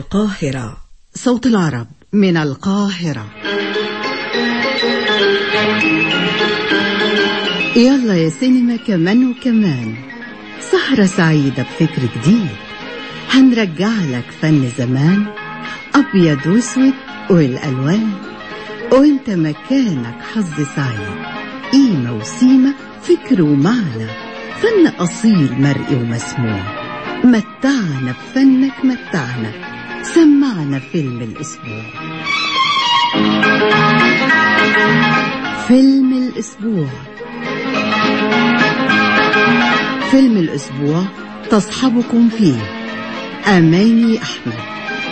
القاهرة صوت العرب من القاهرة يلا يا سينما كمان وكمان سهرة سعيدة بفكر جديد هنرجع لك فن زمان أبيض وأسود والألوان وانت مكانك حظ سعيد قيمة وسيمة فكر ومعنى فن أصيل مرئي ومسموع متعنا بفنك متعنا سمعنا فيلم الأسبوع فيلم الأسبوع فيلم الأسبوع تصحبكم فيه أماني أحمد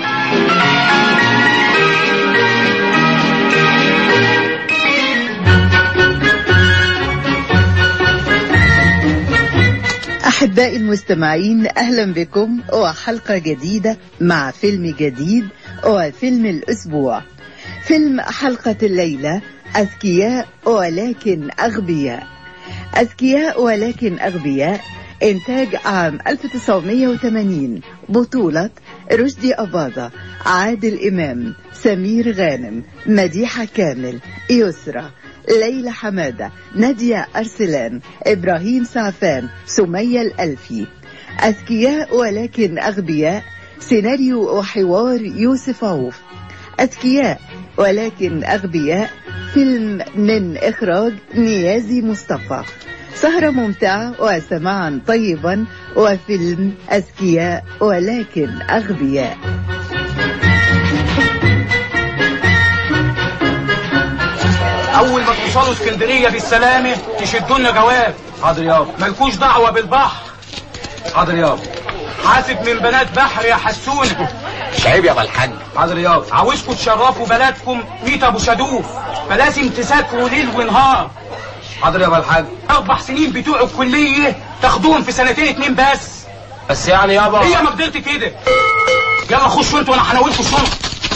أحبائي المستمعين أهلا بكم وحلقة جديدة مع فيلم جديد وفيلم الأسبوع فيلم حلقة الليلة أذكياء ولكن أغبياء أذكياء ولكن أغبياء إنتاج عام 1980 بطولة رشدي أباظة عادل إمام سمير غانم مديحة كامل يسرى ليلى حمادة نادية أرسلان إبراهيم سعفان سمية الألفي أذكياء ولكن أغبياء سيناريو وحوار يوسف عوف أذكياء ولكن أغبياء فيلم من إخراج نيازي مصطفى سهرة ممتعة وسماعا طيبا وفيلم أذكياء ولكن أغبياء اول ما توصلوا اسكندريه بالسلامه تشدوا لنا جواب حاضر يابا مالكوش دعوه بالبحر حاضر يابا حاسب من بنات بحر يا حسونه مش عيب يا الحاج حاضر يابا عاوزكم تشرفوا بلدكم ميت ابو شادوف فلازم تذاكروا ليل ونهار حاضر يابا الحاج اربع سنين بتوع الكليه تاخدوهم في سنتين اتنين بس بس يعني يابا هي ما قدرت كده يلا خشوا انتوا وانا هناولكم الشنط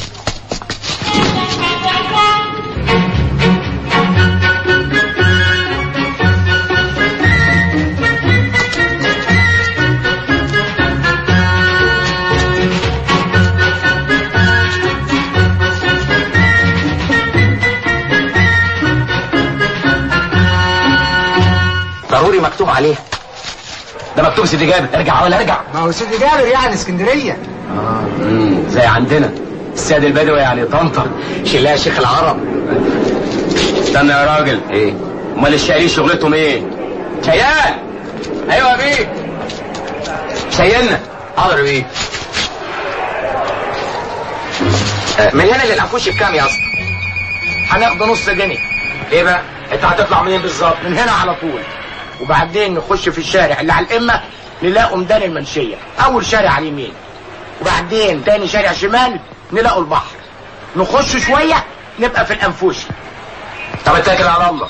ضروري مكتوب عليه ده مكتوب سيدي جابر ارجع ولا ارجع ما هو سيدي جابر يعني اسكندريه مم. زي عندنا السيد البدوي يعني طنطا شيلها يا شيخ العرب استنى يا راجل ايه امال الشايلين شغلتهم ايه شيال ايوه يا بيه شيلنا حاضر يا بيه آه، من هنا للانفوش بكام يا اسطى هناخد نص جنيه ايه بقى انت هتطلع منين بالظبط من هنا على طول وبعدين نخش في الشارع اللي على القمه نلاقوا ميدان المنشيه اول شارع على اليمين وبعدين تاني شارع شمال نلاقوا البحر نخش شويه نبقى في الانفوش طب اتكل على الله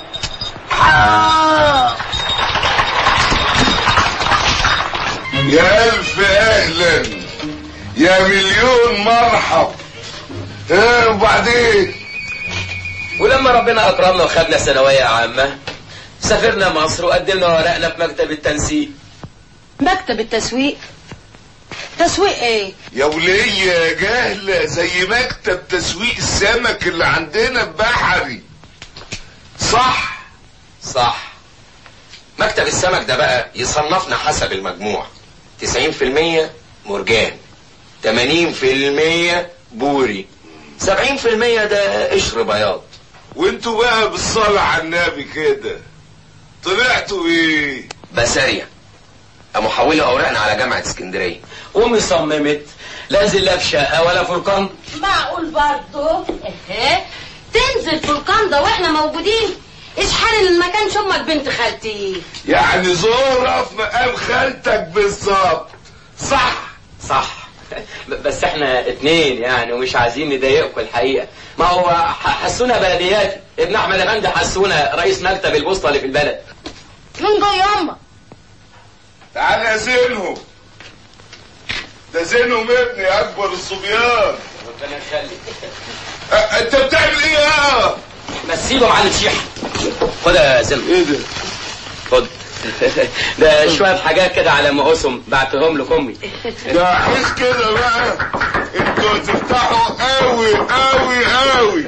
يا ألف أهلا يا مليون مرحب ها وبعدين ولما ربنا اكرمنا وخدنا ثانويه عامه سافرنا مصر وقدمنا ورقنا في مكتب التنسيق مكتب التسويق تسويق ايه يا ولية يا جهلة زي مكتب تسويق السمك اللي عندنا بحري صح صح مكتب السمك ده بقى يصنفنا حسب المجموع 90% مرجان 80% بوري 70% ده قشر بياض وانتوا بقى بالصلاة على النبي كده طلعتوا ايه بسارية محولة اوراقنا على جامعة اسكندرية امي صممت لا زلة في شقة ولا فرقان معقول برضه ايه تنزل في القنده واحنا موجودين ايش حال ان ما كانش امك بنت خالتي يعني زورة في مقام خالتك بالظبط صح صح بس احنا اتنين يعني ومش عايزين نضايقكم الحقيقة ما هو ح- حسونا بلديات ابن احمد افندي حسونا رئيس مكتب البوسطة اللي في البلد مين ده يا اما تعال يا زينهم ده زينهم ابني اكبر الصبيان ربنا يخليك أ- انت بتعمل ايه يا مسيله معلم شيح خد يا زلمة ايه ده خد ده شوية حاجات كده على مقاسهم بعتهم لك امي ده عايز كده بقى انتوا هتفتحوا قوي قوي قوي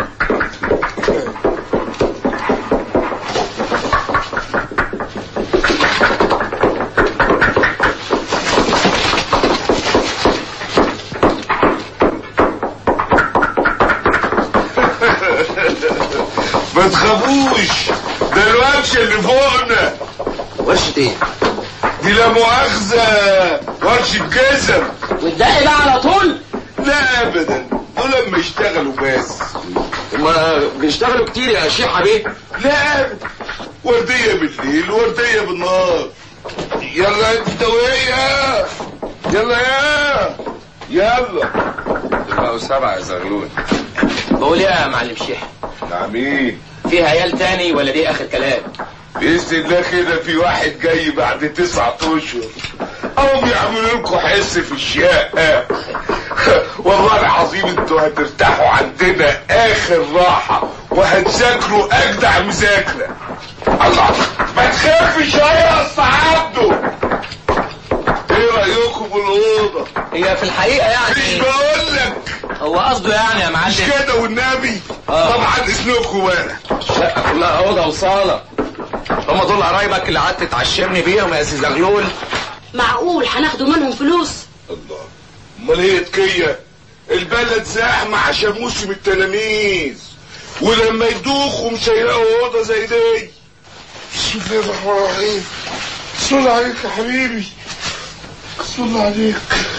ما تخافوش ده الورشة اللي فوقنا ورشة ايه؟ دي لا مؤاخذة ورشة جزم والدقي بقى على طول لا ابدا دول لما يشتغلوا بس ما بيشتغلوا كتير يا شيخ حبيب لا ابدا وردية بالليل وردية بالنهار يلا انت وهي يلا يا يلا بقوا سبعة يا زغلول بقول ايه يا معلم شيح نعم ايه في عيال تاني ولا دي اخر كلام بإذن الله كده في واحد جاي بعد تسعة أشهر أو يعملوا لكم حس في الشقة والله العظيم انتوا هترتاحوا عندنا آخر راحة وهتذاكروا أجدع مذاكرة الله ما تخافش يا أسطى عبده إيه رأيكم بالأوضة؟ هي في الحقيقة مش يعني بقول لك هو قصده يعني يا مش معلم كده والنبي آه. طبعا إذنكم بقى الشقة كلها أوضة وصالة هم دول قرايبك اللي قعدت تعشمني بيهم يا سي زغلول معقول هناخدوا منهم فلوس الله امال هي تكية البلد زحمة عشان موسم التلاميذ ولما يدوخوا مش هيلاقوا اوضه زي دي بسم الله الرحمن الرحيم بسم الله عليك يا حبيبي بسم الله عليك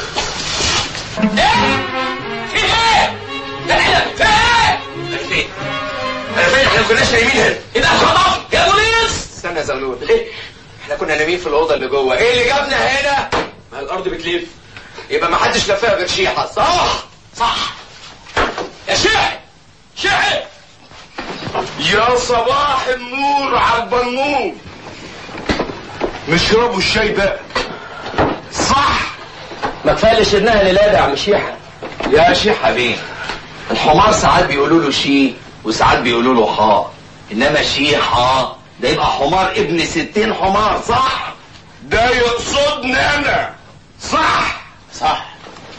في ايه؟ احنا في ايه؟ فين؟ انا فين احنا ما كناش نايمين هنا يبقى خلاص يا بوليس استنى يا زغلول ليه؟ احنا كنا نايمين في الاوضه اللي جوه ايه اللي جابنا هنا؟ ما الارض بتلف يبقى ما حدش لفها غير شيحه صح؟ صح يا شيحي شيحي يا صباح النور على البنور نشربوا الشاي بقى صح ما كفايه شرناها للاد يا عم شيحه يا شيحه بيه الحمار ساعات بيقولوا له شي وساعات بيقولوا له حا انما شيحه ده يبقى حمار ابن ستين حمار صح ده يقصدني انا صح صح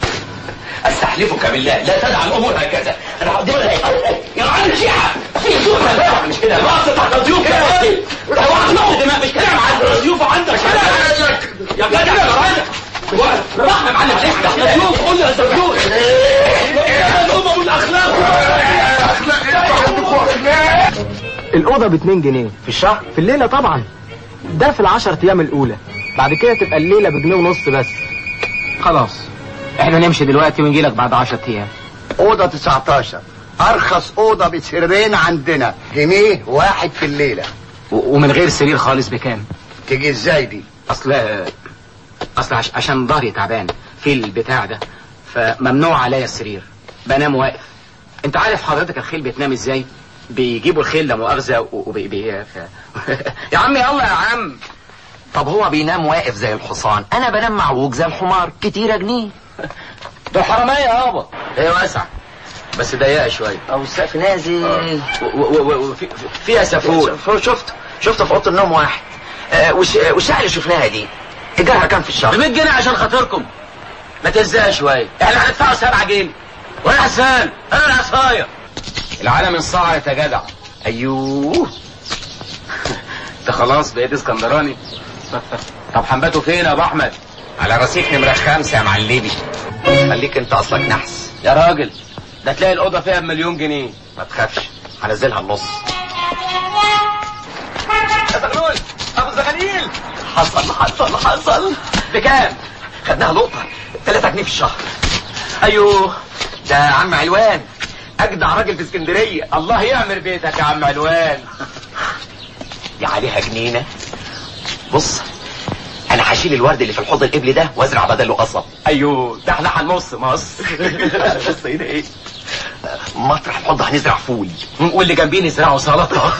استحلفك بالله لا تدع الامور هكذا انا هقدمها لك يا معلم شيحه في ضيوف يا مش كده بقى تحت ضيوف كده هو اخلاقه دماء مش كده يا معلم ضيوف عندك كده يا جدع يا معلم راح يا معلم عليك ده احنا ضيوف قول يا ضيوف ايه الامم والاخلاق اخلاق انتوا عندكم اخلاق الأوضة باتنين جنيه في الشهر في الليلة طبعا ده في العشر أيام الأولى بعد كده تبقى الليلة بجنيه ونص بس خلاص احنا نمشي دلوقتي ونجي لك بعد عشر أيام أوضة 19 أرخص أوضة بسرين عندنا جنيه واحد في الليلة و- ومن غير سرير خالص بكام تيجي ازاي دي أصل أصل عش... عشان ظهري تعبان في البتاع ده فممنوع عليا السرير بنام واقف انت عارف حضرتك الخيل بتنام ازاي بيجيبوا الخيل لا مؤاخذة وبي... بي... ف... يا عم يلا يا عم طب هو بينام واقف زي الحصان انا بنام معوج زي الحمار كتيرة جنيه ده حرامية يابا هي واسعة بس ضيقة شوية او السقف نازل وفي فيها سافور شفت شفت في اوضه النوم واحد آه وش... والشقه اللي شفناها دي ايجارها كام في ب الشهر 100 جنيه عشان خاطركم ما تلزقها شوية احنا هندفعوا 7 جنيه وانا حسان انا العصاية العالم انصعرت يا جدع ايوه انت خلاص بقيت اسكندراني طب حنباتوا فين يا ابو احمد على رصيف نمره خمسة يا معلمي خليك انت اصلك نحس يا راجل ده تلاقي الاوضه فيها بمليون جنيه ما تخافش هنزلها النص يا زغلول ابو زغليل حصل حصل حصل بكام خدناها لقطه 3 جنيه في الشهر ايوه ده عم علوان اجدع راجل في اسكندريه الله يعمر بيتك يا عم علوان دي عليها جنينه بص انا هشيل الورد اللي في الحوض القبلي ده وازرع بدله قصب ايوه ده احنا هنص مصر بص هنا ايه مطرح الحوض هنزرع فول واللي جنبين يزرعوا سلطه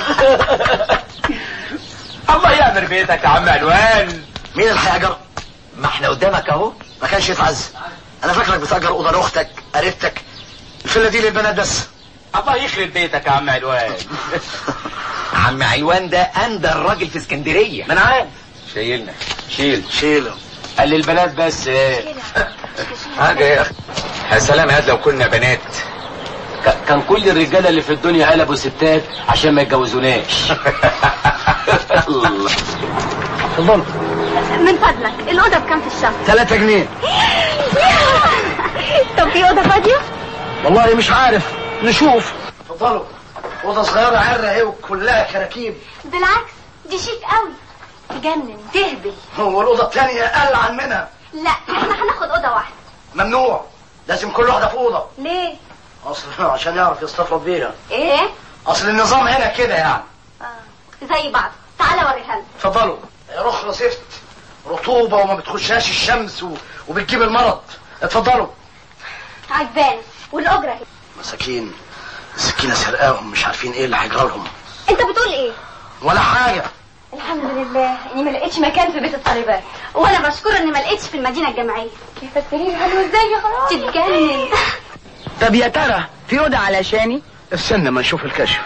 الله يعمر بيتك يا عم علوان مين الحاجر ما احنا قدامك اهو ما كانش يتعز انا فاكرك بتأجر اوضه لاختك قريبتك الفيلا دي للبنات بس الله يخرب بيتك يا عم علوان عم علوان ده اندر راجل في اسكندريه ما انا عارف شايلنا شيل شيله قال للبنات بس ايه حاجه يا اخي يا سلام يا لو كنا بنات ك- كان كل الرجاله اللي في الدنيا قلبوا ستات عشان ما يتجوزوناش الله اتفضل من فضلك الأوضة بكام في الشهر 3 جنيه طب في أوضة فاضية والله مش عارف نشوف اتفضلوا اوضه صغيره عره اهي وكلها كراكيب بالعكس دي شيك قوي تجنن تهبل هو الاوضه الثانيه اقل منها لا احنا هناخد أوضة واحدة ممنوع لازم كل واحده في اوضه ليه؟ اصل عشان يعرف يستفرد بيها ايه؟ اصل النظام هنا كده يعني آه. زي بعض تعالى اوريها لك اتفضلوا رخرة زفت رطوبة وما بتخشهاش الشمس و... وبتجيب المرض اتفضلوا عجباني والأجرة اهي مساكين السكينة سرقاهم مش عارفين ايه اللي هيجرى لهم انت بتقول ايه؟ ولا حاجة الحمد لله اني ما لقيتش مكان في بيت الطالبات وانا بشكر اني ما لقيتش في المدينة الجامعية كيف السرير حلو ازاي يا خلاص تتجنن طب يا ترى في اوضه علشاني استنى ما نشوف الكشف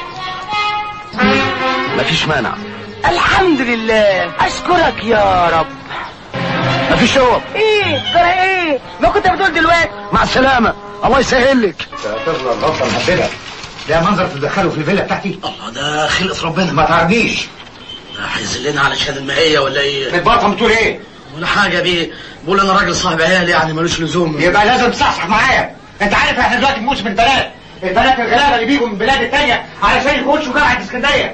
مفيش مانع الحمد لله اشكرك يا رب مفيش شوق ايه ترى ايه ما كنت بتقول دلوقتي مع السلامة الله يسهل لك تفضل الغلطه مهبله ده منظر تدخله في الفيلا بتاعتي الله ده خلقة ربنا ما تعرفنيش ده هيذلنا علشان المائية ولا ايه بتبطل بتقول ايه ولا حاجة بيه بقول انا راجل صاحب عيال يعني ملوش لزوم يبقى لازم تصحصح معايا انت عارف احنا دلوقتي في موسم البنات البنات الغلابه اللي بيجوا من البلاد التانية علشان يخشوا جامعه اسكندريه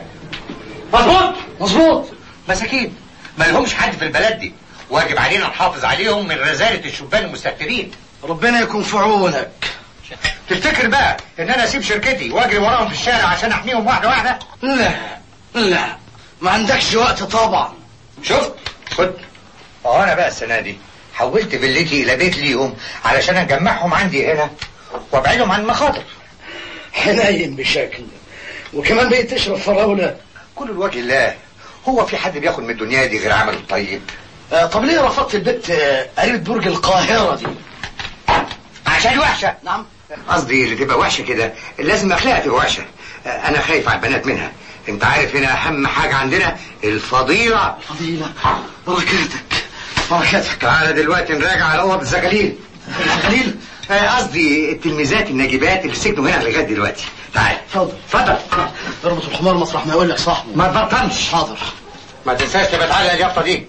مظبوط مظبوط مساكين ما لهمش حد في البلد دي واجب علينا نحافظ عليهم من رذالة الشبان المستهترين ربنا يكون في عونك تفتكر بقى ان انا اسيب شركتي واجري وراهم في الشارع عشان احميهم واحده واحده لا لا ما عندكش وقت طبعا شفت خد اه انا بقى السنه دي حولت فيلتي الى بيت ليهم علشان اجمعهم عندي هنا وابعدهم عن المخاطر حنين بشكل وكمان بقيت تشرب فراولة كل الوجه الله هو في حد بياخد من الدنيا دي غير عمل الطيب آه طب ليه رفضت البت آه، قريبة برج القاهرة دي عشان وحشه نعم قصدي اللي تبقى وحشه كده لازم اخلاقها تبقى وحشه انا خايف على البنات منها انت عارف هنا اهم حاجه عندنا الفضيله فضيلة بركاتك بركاتك تعالى دلوقتي نراجع على اوض الزغاليل الزغاليل آه، قصدي التلميذات الناجبات اللي سكنوا هنا لغايه دلوقتي تعال اتفضل اتفضل اربط الحمار مطرح ما يقول لك صاحبه ما تبطلش حاضر ما تنساش تبقى تعالى اليافطه دي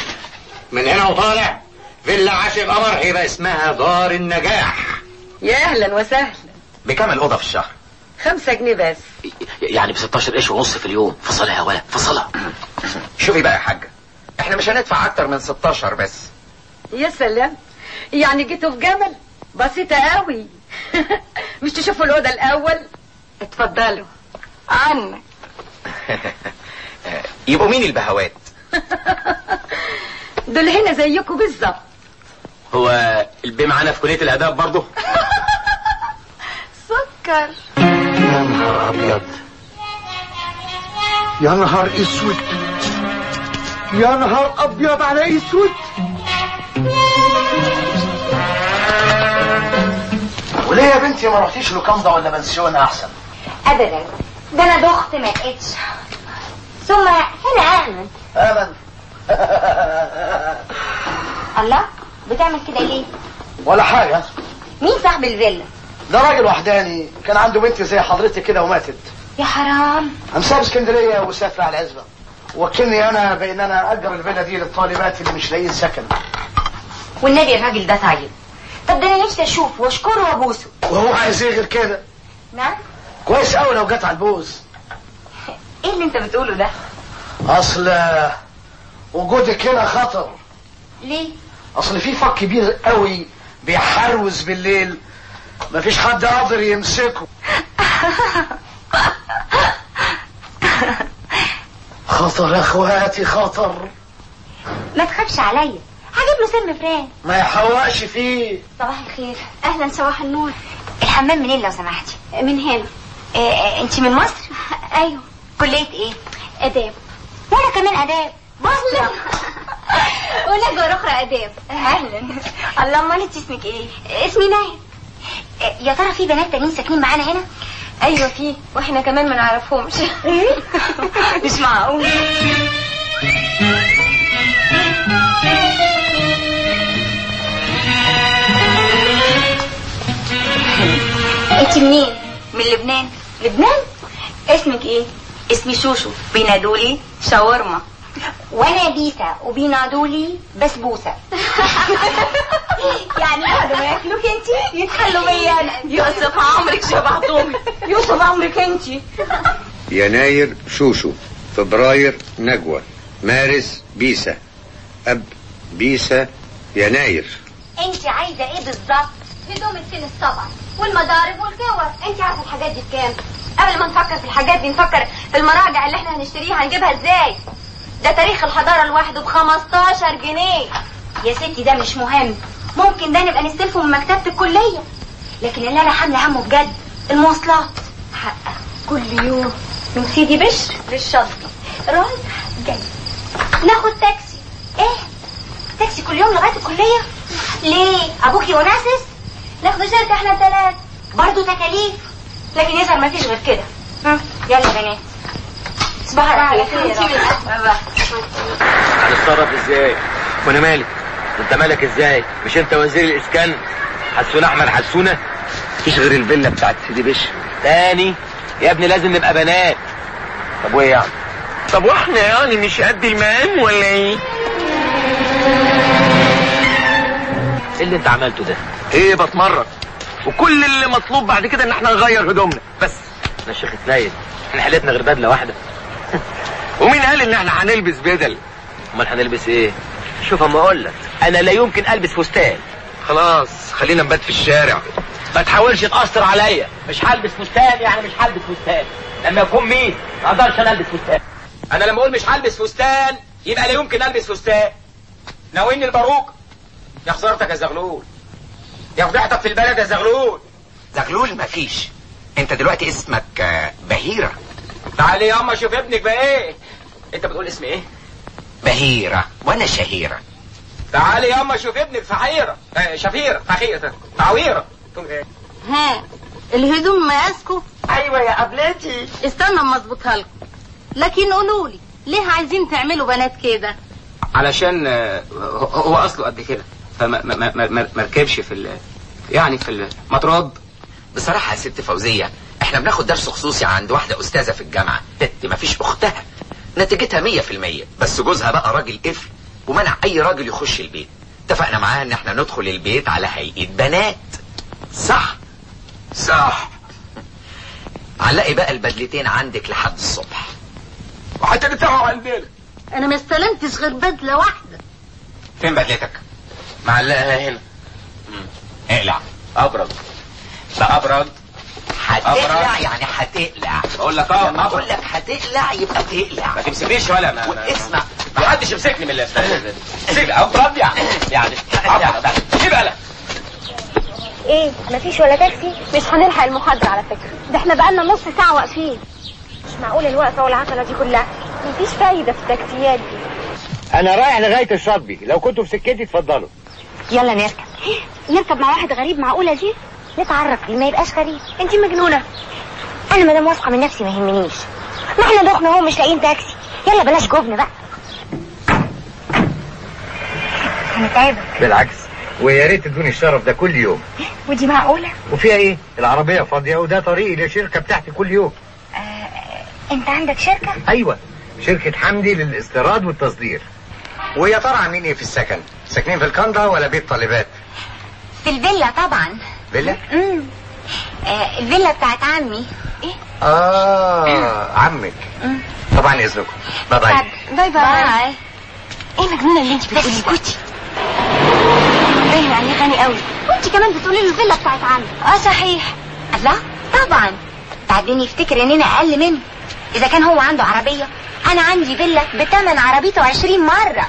من هنا وطالع فيلا عاشق القمر هيبقى اسمها دار النجاح يا اهلا وسهلا بكام الاوضه في الشهر خمسة جنيه بس يعني ب 16 قرش ونص في اليوم فصلها يا ولد فصلها شوفي بقى يا حاجه احنا مش هندفع اكتر من 16 بس يا سلام يعني جيتوا في جمل بسيطة قوي مش تشوفوا الأوضة الأول اتفضلوا عنك يبقوا مين البهوات دول هنا زيكم بالظبط هو البي معانا في كليه الاداب برضه سكر يا نهار ابيض يا نهار اسود يا نهار ابيض على اسود وليه يا بنتي ما رحتيش لوكاندا ولا بنسيون احسن ابدا ده انا دخت ما لقيتش ثم هنا امن ابدا الله بتعمل كده ليه ولا حاجه مين صاحب الفيلا ده راجل وحداني كان عنده بنت زي حضرتك كده وماتت يا حرام قام ساب اسكندريه وسافر على العزبه وكلني انا بان انا اجر الفيلا دي للطالبات اللي مش لاقيين سكن والنبي الراجل ده طيب طب ده انا نفسي اشوفه واشكره وابوسه وهو عايز ايه غير كده نعم كويس قوي لو جت على البوز ايه اللي انت بتقوله ده اصل وجودك هنا خطر ليه اصل في فك كبير قوي بيحروز بالليل مفيش حد قادر يمسكه خطر يا اخواتي خطر ما تخافش عليا هجيب له سم فران ما يحوقش فيه صباح الخير اهلا صباح النور الحمام منين لو سمحتي من هنا إيه انت من مصر ايوه كليه ايه اداب وانا كمان اداب بصرة وانا جار اخرى اداب اهلا الله امال انت اسمك ايه اسمي نايم يا ترى في بنات تانيين ساكنين معانا هنا ايوه في واحنا كمان ما نعرفهمش مش معقول انت منين من لبنان لبنان اسمك ايه اسمي شوشو بينادولي شاورما وانا بيسا وبينادولي بسبوسه يعني بعد ما ياكلوك انت يتخلوا بيا انا يوسف عمرك شبعتومي يوسف عمرك انت يناير شوشو فبراير نجوى مارس بيسا أب بيسا يناير انت عايزه ايه بالظبط هدوم التنس طبعا والمضارب والكور انت عارفه الحاجات دي بكام قبل ما نفكر في الحاجات دي نفكر في المراجع اللي احنا هنشتريها هنجيبها ازاي ده تاريخ الحضاره لوحده ب 15 جنيه يا ستي ده مش مهم ممكن ده نبقى نستلفه من مكتبه الكليه لكن اللي انا حامله همه بجد المواصلات حقه كل يوم من سيدي بشر للشاطئ رايح جاي ناخد تاكسي ايه تاكسي كل يوم لغايه الكليه ليه ابوكي وناسس ناخد شركه احنا الثلاث برضه تكاليف لكن يظهر ما فيش غير كده ها، يلا يا بنات صباح الخير هنتصرف ازاي وانا مالك انت مالك ازاي مش انت وزير الاسكان حسون احمد حسونه مفيش غير الفيلا بتاعت سيدي بشر تاني يا ابني لازم نبقى بنات طب وايه يعني طب واحنا يعني مش قد المقام ولا ايه ايه اللي انت عملته ده ايه بتمرن وكل اللي مطلوب بعد كده ان احنا نغير هدومنا بس انا شيخ اتنيل احنا حلتنا غير بدله واحده ومين قال ان احنا هنلبس بدل امال هنلبس ايه شوف اما اقول لك انا لا يمكن البس فستان خلاص خلينا نبات في الشارع ما تحاولش تاثر عليا مش هلبس فستان يعني مش هلبس فستان لما يكون مين ما اقدرش انا البس فستان انا لما اقول مش هلبس فستان يبقى لا يمكن البس فستان ناويني الباروك يا خسارتك يا زغلول يا فضيحتك في البلد يا زغلول زغلول مفيش انت دلوقتي اسمك آه، بهيرة تعالي يا اما شوف ابنك بقى ايه انت بتقول اسم ايه بهيرة وانا شهيرة تعالي يا اما شوف ابنك فحيرة آه، شفيرة فخيرة تعويرة تقول ايه ها الهدوم مقاسكم ايوه يا قبلتي استنى اما اظبطها لكم لكن قولوا لي ليه عايزين تعملوا بنات كده علشان آه، هو اصله قد كده فما ما ما ما ما ركبش في ال يعني في المطراد بصراحة يا ست فوزية احنا بناخد درس خصوصي عند واحدة استاذة في الجامعة بنت مفيش اختها نتيجتها مية في المية بس جوزها بقى راجل قفل ومنع اي راجل يخش البيت اتفقنا معاها ان احنا ندخل البيت على هيئة بنات صح صح علقي بقى البدلتين عندك لحد الصبح وهترتاحوا عندنا انا ما استلمتش غير بدله واحده فين بدلتك؟ معلقها هنا اقلع ابرد لا ابرد هتقلع يعني هتقلع بقول لك اه لما اقول ابرد لك هتقلع يبقى تقلع ما تمسكنيش ولا ما واسمع ما حدش يمسكني من اللي امسك ابرد يعني يعني ابرد ايه بقى ايه مفيش ولا تاكسي مش هنلحق المحاضرة على فكرة ده احنا بقالنا نص ساعة واقفين مش معقول الوقفة والعطلة دي كلها مفيش فايدة في التاكسيات دي انا رايح لغايه الشاطبي لو كنتوا في سكتي اتفضلوا يلا نركب نركب مع واحد غريب معقولة دي نتعرف بيه ما يبقاش غريب انت مجنونة انا مادام واثقة من نفسي ما يهمنيش ما احنا دخنا اهو مش لاقيين تاكسي يلا بلاش جبن بقى هنتعبك بالعكس ويا ريت تدوني الشرف ده كل يوم ودي معقولة وفيها ايه العربيه فاضيه وده طريقي للشركه بتاعتي كل يوم انت عندك شركة ايوه شركه حمدي للاستيراد والتصدير ويا ترى عاملين ايه في السكن ساكنين في الكندا ولا بيت طالبات في الفيلا طبعا فيلا امم آه الفيلا بتاعت عمي ايه اه عمك طبعا اذنكم باي باي باي باي باي ايه مجنونه اللي انت بتقولي اسكتي باين عليه غني قوي وانت كمان بتقولي له الفيلا بتاعت عمي اه صحيح الله طبعا بعدين يفتكر اننا اقل منه اذا كان هو عنده عربيه انا عندي فيلا بتمن عربيته عشرين مره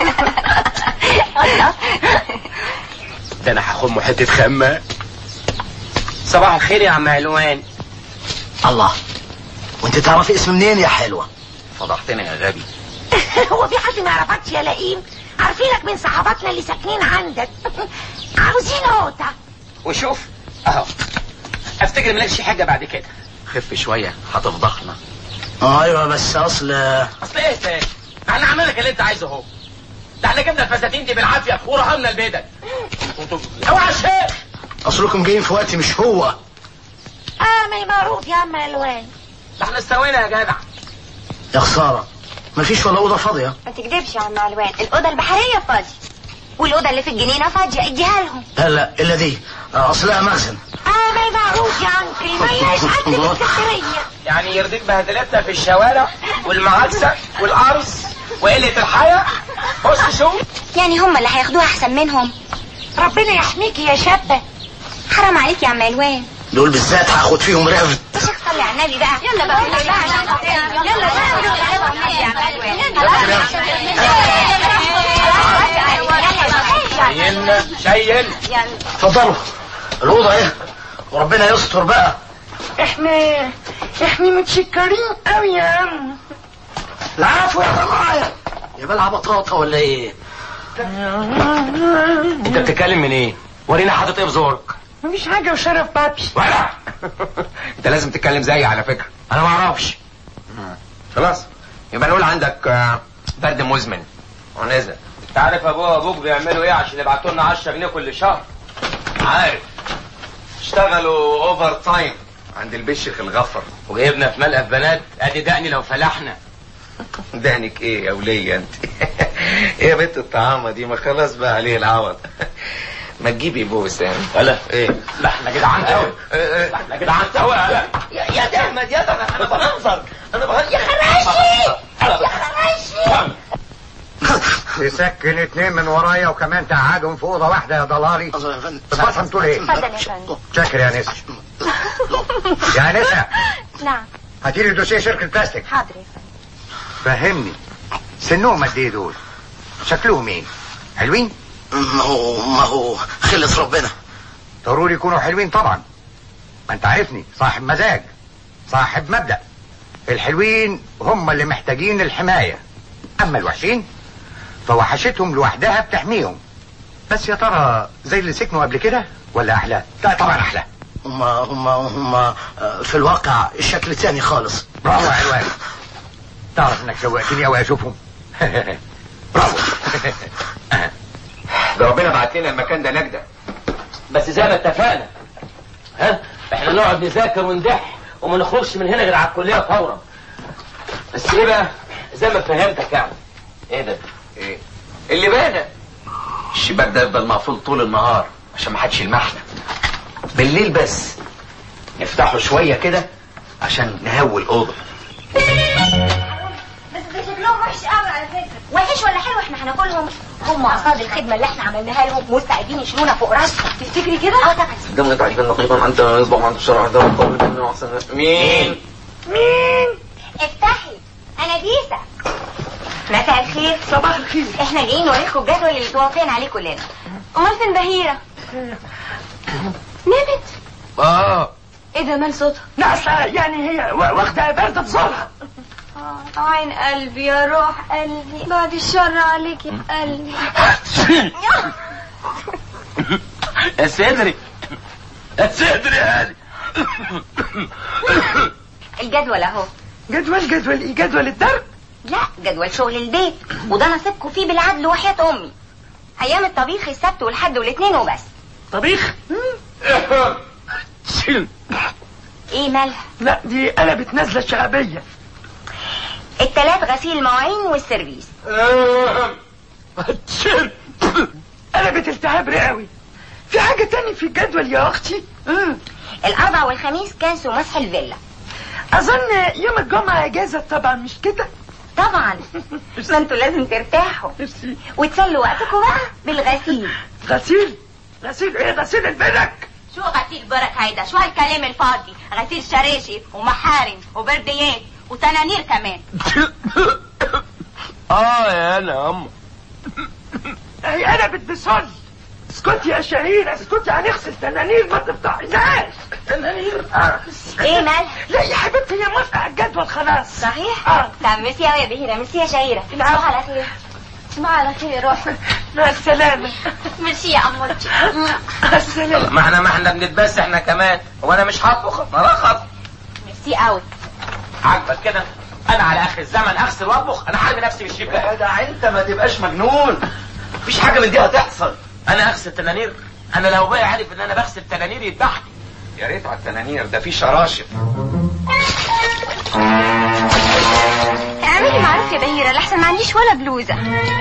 الله ده انا هاخد حته خمه صباح الخير يا عم علوان الله وانت تعرفي اسم منين يا حلوة فضحتني يا غبي هو في حد ما يعرفكش يا لئيم عارفينك من صحاباتنا اللي ساكنين عندك عاوزين قوطة وشوف اهو افتكر مالكش حاجه بعد كده خف شوية هتفضحنا ايوه بس اصل اصل ايه تاني احنا عملنا لك اللي انت عايزه اهو ده احنا جبنا الفساتين دي بالعافيه ورهنا البدل اوعى الشيخ اصلكم جايين في وقت مش هو اه ما معروف يا عم الوان ده احنا استوينا يا جدع يا خساره مفيش ولا اوضه فاضيه ما تكدبش يا عم علوان الاوضه البحريه فاضيه والاوضه اللي في الجنينه فاضيه اديها لهم لا لا الا دي اصلها مخزن اه ما معروف يا انكل ما يلاش حد في السكريه يعني يرضيك بهدلتنا في الشوارع والمعاكسه والقرص وقله الحياه بص شوف يعني هم اللي هياخدوها احسن منهم ربنا يحميكي يا شابه حرام عليك يا عم علوان دول بالذات هاخد فيهم رفد مش صلي على النبي بقى يلا بقى يلا شيلنا شيل اتفضلوا الاوضه ايه وربنا يستر بقى احنا احنا متشكرين قوي يا عم العفو يا جماعه يا بلع بطاطا ولا ايه انت بتتكلم من ايه ورينا حاطط ايه في زورك مفيش حاجه وشرف بابي ولا انت لازم تتكلم زيي على فكره انا ما اعرفش خلاص يبقى نقول عندك آه، برد مزمن ونزل انت عارف ابوه وابوك بيعملوا ايه عشان يبعتوا لنا 10 جنيه كل شهر عارف اشتغلوا اوفر تايم عند البشخ الغفر وجايبنا في ملقف بنات ادي دقني لو فلحنا دهنك ايه يا ولية انت ايه يا بنت الطعامة دي ما خلاص بقى عليه العوض ما تجيبي بوس يعني ولا ايه لا احنا جدعان قوي لا احنا جدعان قوي يا يا ده احمد يا ده انا بهزر انا بهزر يا خراشي يا خراشي تسكن اتنين من ورايا وكمان تقعدهم في اوضه واحده يا ضلالي بس انتوا ليه اتفضل يا فندم شاكر يا نسا يا نسا نعم هاتي لي دوسيه شركه بلاستيك حاضر يا فندم فهمني سنهم قد ايه دول شكلهم ايه حلوين ما هو ما هو خلص ربنا ضروري يكونوا حلوين طبعا ما انت عارفني صاحب مزاج صاحب مبدأ الحلوين هم اللي محتاجين الحماية اما الوحشين فوحشتهم لوحدها بتحميهم بس يا ترى زي اللي سكنوا قبل كده ولا احلى لا طبعا احلى هم هم هم في الواقع الشكل تاني خالص برافو يا علوان تعرف انك شوقتني قوي اشوفهم برافو ده ربنا بعت لنا المكان ده نجدة بس زي ما اتفقنا ها احنا نقعد نذاكر وندح وما نخرجش من هنا غير على الكليه فورا بس ايه بقى زي ما فهمتك يعني ايه ده ايه اللي بانا الشباك ده يفضل مقفول طول النهار عشان ما حدش يلمحنا بالليل بس نفتحه شويه كده عشان نهوي الاوضه بس ده شكلهم وحش قوي على فكره وحش ولا حلو احنا هناكلهم هم قصاد الخدمه اللي احنا عملناها لهم مستعدين يشيلونا فوق راسهم تفتكري كده؟ اه طبعا ده من تقريبا نقيبا انت اصبع ما انت بسرعه ده وقبل منه احسن مين مين؟ افتحي انا ديسا مساء الخير صباح الخير احنا جايين نوريكم الجدول اللي توافقين عليه كلنا امال فين بهيره؟ نمت اه ايه ده مال صوتها؟ لا أصل يعني هي واخده برد في زورها آه، عين قلبي يا روح قلبي بعد الشر عليك يا قلبي يا صدري يا صدري يا هادي الجدول اهو جدول جدول ايه جدول الدرب لا جدول شغل البيت وده نصيبكم فيه بالعدل وحياة امي ايام الطبيخ السبت والحد والاثنين وبس طبيخ ايه مالها لا دي قلبت نازله شعبيه التلات غسيل المواعين والسيرفيس قلبت التهاب رئوي في حاجه تاني في الجدول يا اختي امم الاربع والخميس كانسوا مسح الفيلا اظن يوم الجمعه اجازه طبعا مش كده طبعا ما انتوا لازم ترتاحوا نفسي وتسلوا وقتكم بقى بالغسيل غسيل غسيل ايه غسيل البلك شو غسيل برك هيدا شو هالكلام الفاضي غسيل شراشف ومحارم وبرديات وتنانير كمان اه يا انا يا اما هي قلبت بصل اسكتي يا شهيرة اسكتي هنغسل تنانير ما تفضحناش تنانير آه. ايه مالها لا يا حبيبتي هي موافقة على الجدول خلاص صحيح اه طب ميرسي يا بهيرة ميرسي يا شهيرة العفو. تصبحوا على خير تصبحوا على خير روحي مع السلامة ميرسي يا عمولتي مع السلامة ما احنا ما احنا بنتبس احنا كمان وانا مش هطبخ انا رخص ميرسي قوي عاجبك كده انا على اخر الزمن اغسل واطبخ انا حارب نفسي بالشباك يا جدع انت ما تبقاش مجنون مفيش حاجه من دي هتحصل انا اغسل تنانير انا لو بقى عارف ان انا بغسل تنانير يذبحني يا ريت على التنانير ده في شراشف اعملي معروف يا بهيرة لحسن ما عنديش ولا بلوزة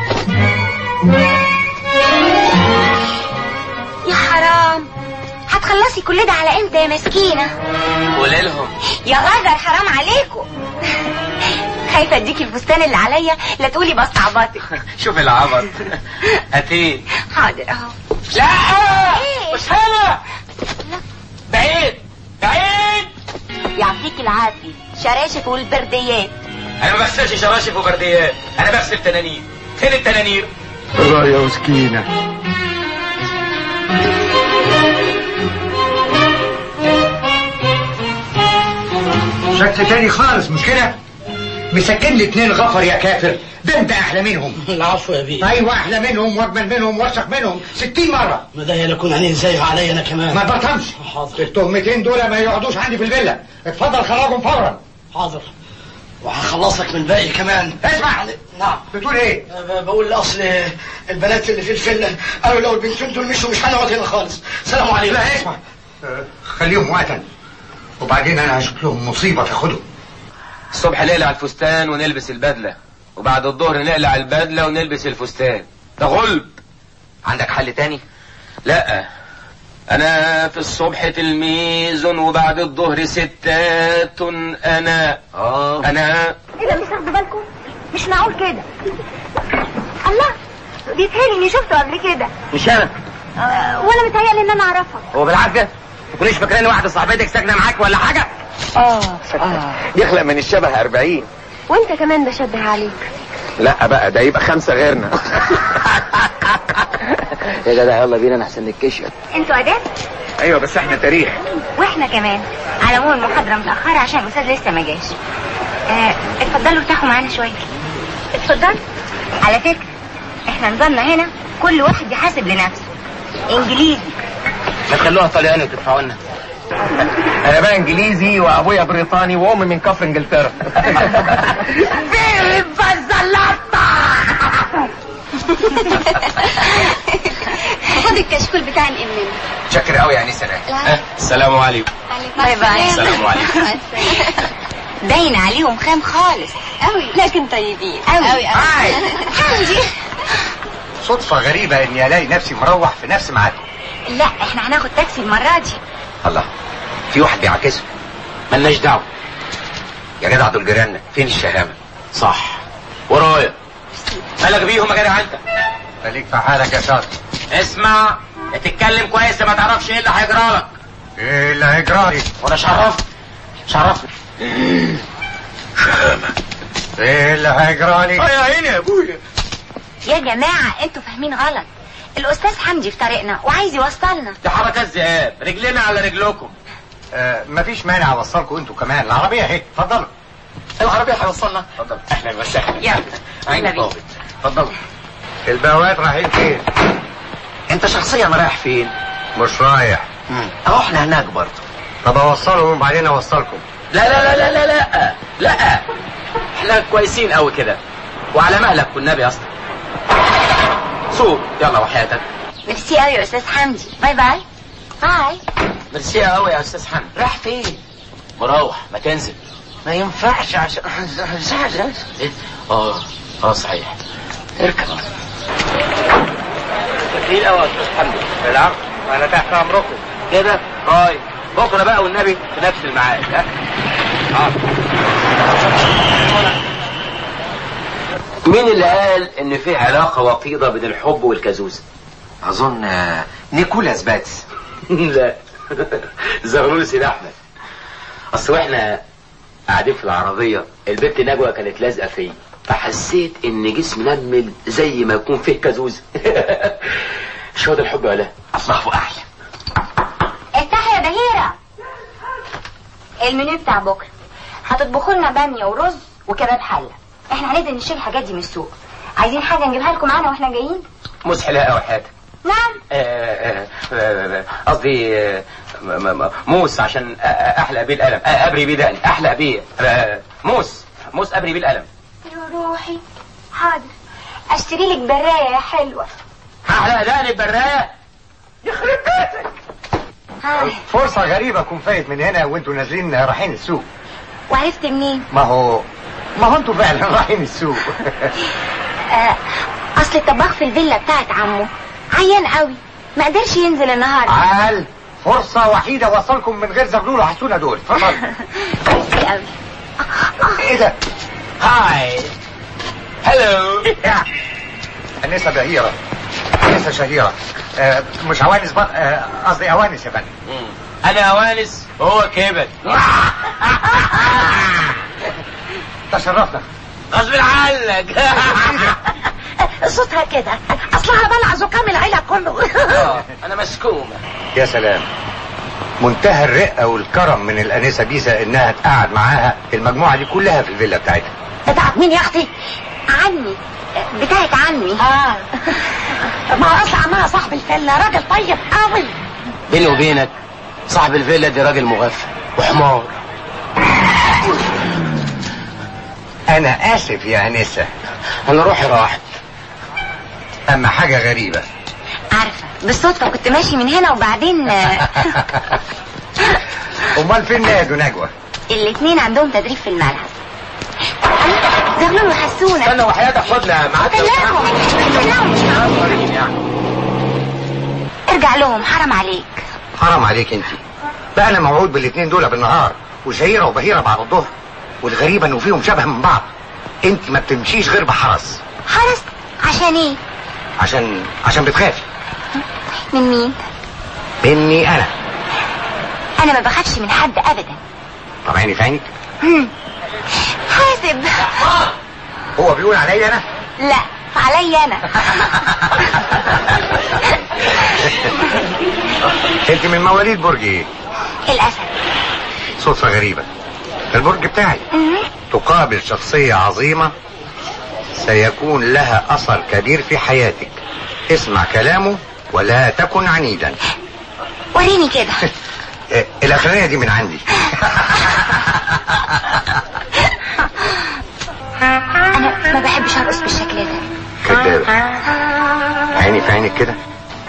يا حرام هتخلصي كل ده على امتى يا مسكينة قولي لهم يا غزر حرام عليكم خايفة اديكي الفستان اللي عليا لا تقولي بستعبطك شوف العبط هاتيه حاضر اهو لا ايه مش هنا بعيد بعيد يعطيك العافية شراشف والبرديات انا ما بغسلش شراشف وبرديات انا بغسل تنانير فين التنانير يا مسكينة شكل تاني خالص مش كده مسكن لي اتنين غفر يا كافر ده انت احلى منهم العفو يا بيه ايوه احلى منهم واجمل منهم وارشق منهم ستين مرة ما ده يكون عينين زيه عليا انا كمان ما برطمش التهمتين دول ما يقعدوش عندي في الفيلا اتفضل خرجهم فورا حاضر وهخلصك من باقي كمان اسمع نعم بتقول ايه ب- بقول اصل البنات اللي في الفيلا قالوا لو البنتين دول مشوا مش هنقعد هنا خالص سلام عليكم لا اسمع آه، خليهم وقتا وبعدين انا هشوف لهم مصيبة تاخدهم الصبح نقلع الفستان ونلبس البدلة وبعد الظهر نقلع البدلة ونلبس الفستان ده غلب عندك حل تاني لا انا في الصبح تلميذ وبعد الظهر ستات انا اه انا ايه ده مش واخدة بالكم مش معقول كده الله بيتهيألي اني شفته قبل كده مش انا أه وانا متهيألي ان انا اعرفها هو بالعافية تكونيش فاكرين واحدة صاحبتك ساكنة معاك ولا حاجة اه يخلق من الشبه أربعين وانت كمان بشبه عليك لا بقى ده يبقى خمسة غيرنا يا جدع يلا بينا احسن نتكشف انتوا اداب ايوه بس احنا تاريخ واحنا كمان على العموم المحاضرة متأخرة عشان الأستاذ لسه ما جاش آه، اتفضلوا ارتاحوا معانا شوية اتفضل على فكرة احنا نظامنا هنا كل واحد يحاسب لنفسه انجليزي ما تخلوها طلياني وتدفعوا لنا انا بقى انجليزي وابويا بريطاني وامي من كفر انجلترا خد الكشكول بتاع الإمام شكر قوي يا انسه ناهي السلام عليكم باي باي السلام عليكم باين عليهم خام خالص قوي لكن طيبين قوي قوي حمدي صدفة غريبة اني الاقي نفسي مروح في نفس ميعادكم لا احنا هناخد تاكسي المرة دي الله في واحد بيعاكسه ملناش دعوة يا جدع دول جيراننا فين الشهامة صح ورايا مالك بيهم يا جدع انت خليك في حالك يا شاطر اسمع يا تتكلم كويس ما تعرفش ايه اللي هيجرى لك ايه اللي هيجرالي وانا شرفت شرفني ايه اللي هيجرالي يا عيني يا ابويا يا جماعة انتوا فاهمين غلط الأستاذ حمدي في طريقنا وعايز يوصلنا دي حركات ذئاب رجلنا على رجلكم آه مفيش مانع اوصلكم انتوا كمان العربية اهي اتفضلوا العربية هيوصلنا اتفضل اهلا وسهلا يلا عيني طابت اتفضل البوات رايحين فين انت شخصيا رايح فين مش رايح اهو احنا هناك برضه طب اوصلهم وبعدين اوصلكم لا لا لا لا لا لا لا احنا كويسين قوي كده وعلى مهلك والنبي اصلا سوق يلا وحياتك ميرسي قوي يا أستاذ حمدي باي باي باي ميرسي قوي يا استاذ حمد رايح فين مروح ما تنزل ما ينفعش عشان ايه اه اه صحيح اركب كتير قوي يا استاذ حمد العفو انا تحت امركم كده طيب بكره بقى والنبي في نفس الميعاد ها مين اللي قال ان في علاقه وطيده بين الحب والكازوز اظن آه، نيكولاس باتس لا زغلول سيد احمد اصل واحنا قاعدين في العربيه البنت نجوى كانت لازقه فيا فحسيت ان جسمي نمل زي ما يكون فيه كازوز مش هو ده الحب ولا الله اعلم افتحي يا بهيرة المنيو بتاع بكرة هتطبخوا لنا بامية ورز وكباب حلة احنا هننزل نشتري الحاجات دي من السوق عايزين حاجة نجيبها لكم معانا واحنا جايين مسحلة قوي حياتك نعم آه، آه، آه، قصدي آه، م- م- موس عشان آه، آه، احلق بيه القلم آه، ابري بيه دقني احلق بيه آه، موس موس ابري بيه القلم يا روحي حاضر اشتري لك براية يا حلوة هحلق دقني ببرايه يخرب بيتك فرصة غريبة أكون فايت من هنا وأنتوا نازلين رايحين السوق وعرفت منين ما هو ما هو أنتوا فعلا رايحين السوق آه، اصل الطباخ في الفيلا بتاعت عمه عيان قوي ما قدرش ينزل النهارده عال فرصة وحيدة وصلكم من غير زغلول وحسونة دول اتفضل ميرسي قوي ايه ده؟ هاي هلو أنسة بهيرة أنسة شهيرة آه مش عوانس بق... آه، قصدي أوانس يا فندم انا اوانس وهو كبد تشرفنا غصب عنك صوتها كده اصلها بلع زكام العيله كله انا مسكومه يا سلام منتهى الرقة والكرم من الأنسة بيسا إنها تقعد معاها المجموعة دي كلها في الفيلا بتاعتها بتاعت مين يا اختي عمي بتاعت عمي اه ما هو اصل عمها صاحب الفيلا راجل طيب قوي بيني وبينك صاحب الفيلا دي راجل مغفل وحمار أنا آسف يا أنسة انا روحي راحت أما حاجة غريبة عارفه بالصدفه كنت ماشي من هنا وبعدين آه، أمال فين نادوا نجوى؟ الاتنين عندهم تدريب في الملعب زغلول وحسونه استنى وحياتك خدنا معاك كلمهم كلمهم ارجع لهم حرام عليك حرام عليك انت بقى انا موعود بالاتنين دول بالنهار وشهيرة وبهيرة بعد الظهر والغريبة انه فيهم شبه من بعض انت ما بتمشيش غير بحرس حرس عشان ايه عشان عشان بتخافي من مين مني انا انا ما بخافش من حد ابدا طب عيني في عينك هم. حاسب هو بيقول عليا انا لا عليا انا انت من مواليد برج ايه الاسد صدفة غريبة البرج بتاعي تقابل شخصية عظيمة سيكون لها اثر كبير في حياتك اسمع كلامه ولا تكن عنيدا وريني كده إيه، الاخرانية دي من عندي انا ما بحبش ارقص بالشكل ده كدابة عيني في عينك كده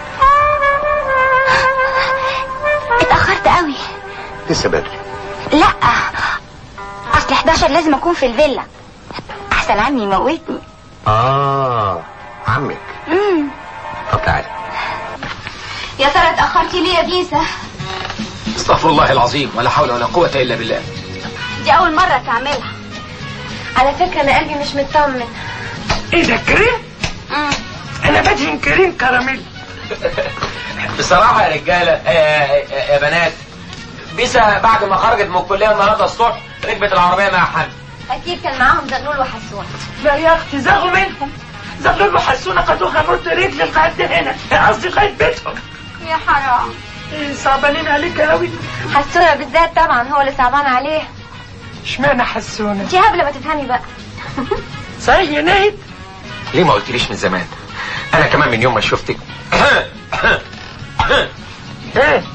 اتاخرت قوي لسه بدري لا اصل 11 لازم اكون في الفيلا احسن عمي يموتني اه عمك امم طب تعالى يا ترى اتاخرتي ليه يا بيسا استغفر الله العظيم ولا حول ولا قوة إلا بالله دي اول مره تعملها على فكره انا قلبي مش مطمن ايه ده كريم انا بدهن كريم كراميل بصراحة يا رجالة آه، آه، يا بنات بيسا بعد ما خرجت من الكلية النهاردة الصبح ركبت العربية مع حد اكيد كان معاهم زغلول وحسون لا يا اختي زغوا منهم زغلول وحسونة خدوها مرت رجل لغاية هنا قصدي لغاية بيتهم يا حرام إيه صعبانين عليك قوي حسونه بالذات طبعا هو اللي صعبان عليه اشمعنى حسونة انت هبله ما تفهمي بقى صحيح يا ناهد ليه ما قلتليش من زمان انا كمان من يوم ما شفتك إيه؟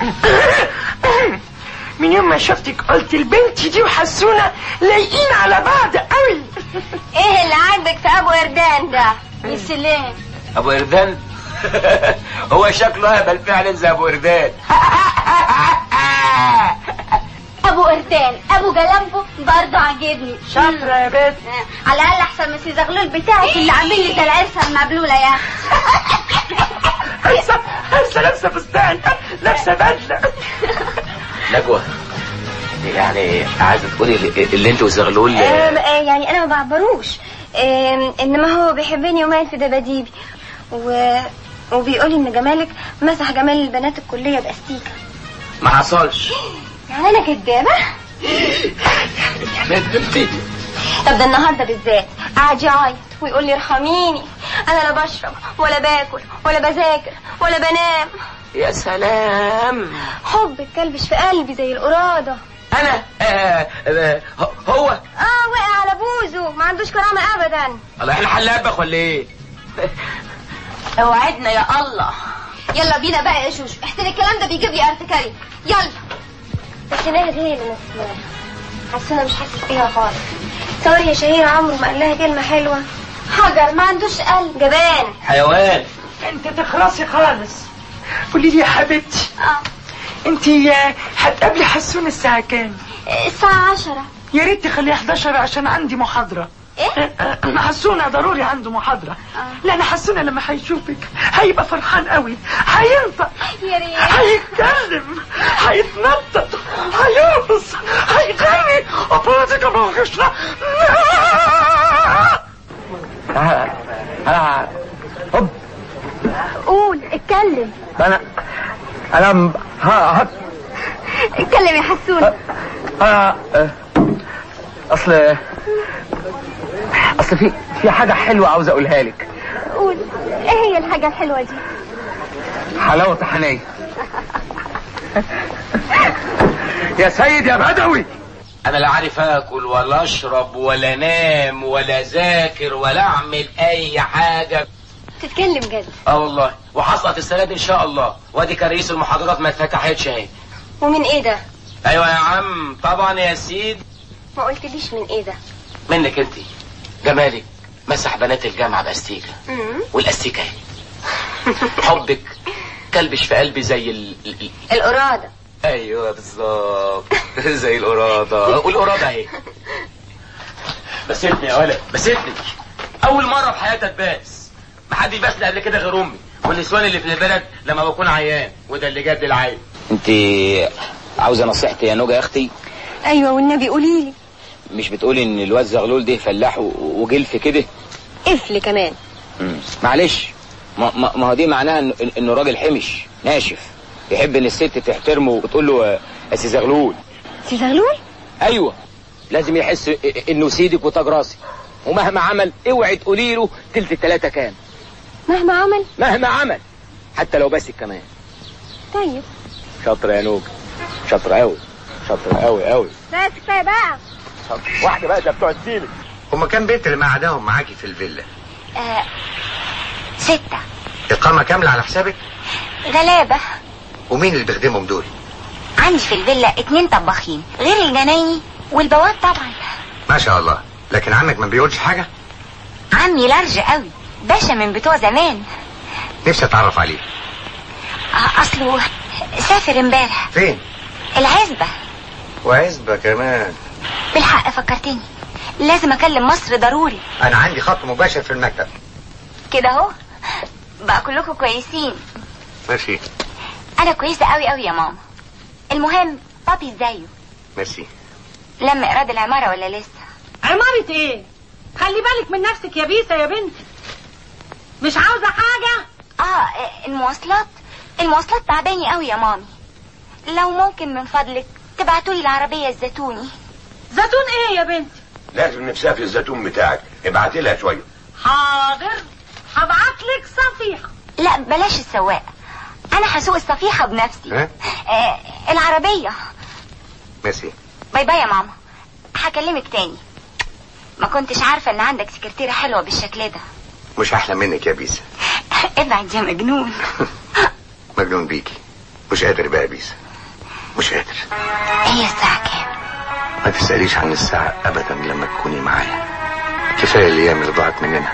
من يوم ما شفتك قلت البنت دي وحسونة لايقين على بعض قوي ايه اللي عاجبك في ابو اردان ده يا سلام ابو اردان هو شكله هبل فعلا زي ابو اردان ابو اردان ابو جلامبو برضه عاجبني شاطرة يا بنت على الاقل احسن من سي زغلول بتاعك اللي عامل لي ده العرسه المبلوله يا لابسة لابسة لابسة فستان لابسة بدلة نجوى يعني عايزة تقولي اللي, اللي انت وزغلول آم، آه، يعني انا ما بعبروش آم، انما هو بيحبني ومال في دباديبي و... وبيقولي ان جمالك مسح جمال البنات الكليه باستيكه ما حصلش يعني انا كدابه ندمتي طب ده النهارده بالذات قاعد يعيط ويقول لي ارحميني انا لا بشرب ولا باكل ولا بذاكر ولا بنام يا سلام حب الكلبش في قلبي زي القراده انا آه آه هو اه وقع على بوزه ما عندوش كرامه ابدا الله احنا حلابك ولا ايه اوعدنا يا الله يلا بينا بقى يا شوشو احسن الكلام ده بيجيب لي ارتكاري يلا بس ناهد هي اللي مسؤولة حاسه انا مش حاسس بيها خالص صور يا شهيرة عمرو ما قال لها كلمة حلوة حجر ما عندوش قلب جبان حيوان انت تخلصي خالص قولي لي يا حبيبتي اه انتي آه، هتقابلي حسون الساعة كام؟ الساعة عشرة يا ريت تخليها 11 عشان عندي محاضرة ايه؟ حسونة ضروري عنده محاضرة لأن حسونة لما هيشوفك هيبقى فرحان قوي هينطق يا ريت هيتكلم هيتنطط هيرقص هيغني أبوتك أبوكشنا انا هوب قول اتكلم انا انا م- ها ها اتكلم يا حسون انا آه، اصل اصل في في حاجه حلوه عاوز اقولها لك قول ايه هي الحاجة الحلوة دي حلاوه طحينيه يا سيد يا بدوي انا لا عارف اكل ولا اشرب ولا انام ولا اذاكر ولا اعمل اي حاجه تتكلم جد اه والله وحصلت السنه دي ان شاء الله وادي كرئيس المحاضرات ما اتفتحتش اهي ومن ايه ده ايوه يا عم طبعا يا سيد ما قلتليش من ايه ده منك انت جمالك مسح بنات الجامعه باستيكه مم. والاستيكه اهي حبك كلبش في قلبي زي ال... ال- ال- القرادة ايوه بالظبط زي القراده والقراده اهي بسيتني يا ولد بسيتني اول مره في حياتي اتباس محدش باسني قبل كده غير امي والنسوان اللي في البلد لما بكون عيان وده اللي جاب لي العين انت عاوزه نصيحتي يا نوجه يا اختي ايوه والنبي قولي لي مش بتقولي ان الواد زغلول ده فلاح و- وجلف كده قفل كمان مم. معلش ما, ما, ما هو دي معناها انه انه راجل حمش ناشف يحب ان الست تحترمه وتقول له آه، يا سي زغلول سي زغلول ايوه لازم يحس انه سيدك وتاج راسي ومهما عمل اوعي تقولي له تلت التلاته كام مهما عمل مهما عمل حتى لو باسك كمان طيب شاطر يا نوجه شاطر قوي شاطر قوي قوي بس كفايه بقى واحده بقى ده بتوع السيلك هما كام بنت اللي مقعداهم معاكي في الفيلا آه. ستة إقامة كاملة على حسابك غلابة ومين اللي بيخدمهم دول عندي في الفيلا اتنين طباخين غير الجنايني والبواب طبعا ما شاء الله لكن عمك ما بيقولش حاجة عمي لارج قوي باشا من بتوع زمان نفسي اتعرف عليه آه، اصله سافر امبارح فين العزبة وعزبة كمان بالحق فكرتني لازم اكلم مصر ضروري انا عندي خط مباشر في المكتب كده اهو بقى كلكم كويسين ماشي انا كويسه قوي قوي يا ماما المهم بابي ازاي ميرسي لما ايراد العماره ولا لسه عمارة ايه خلي بالك من نفسك يا بيسة يا بنت مش عاوزة حاجة اه المواصلات المواصلات تعباني قوي يا مامي لو ممكن من فضلك تبعتولي العربيه الزيتوني زيتون ايه يا بنت لازم نفسها في الزيتون بتاعك ابعت لها شويه حاضر هبعتلك صفيحة لا بلاش السواق انا هسوق الصفيحه بنفسي ها آه العربيه ميرسي باي باي يا ماما هكلمك تاني ما كنتش عارفه ان عندك سكرتيره حلوه بالشكل ده مش احلى منك يا بيسا ابعد يا مجنون مجنون بيكي مش قادر بقى يا بيسا مش قادر هي الساعه كام ما تسأليش عن الساعة ابدا لما تكوني معايا كفاية الايام اللي ضاعت مننا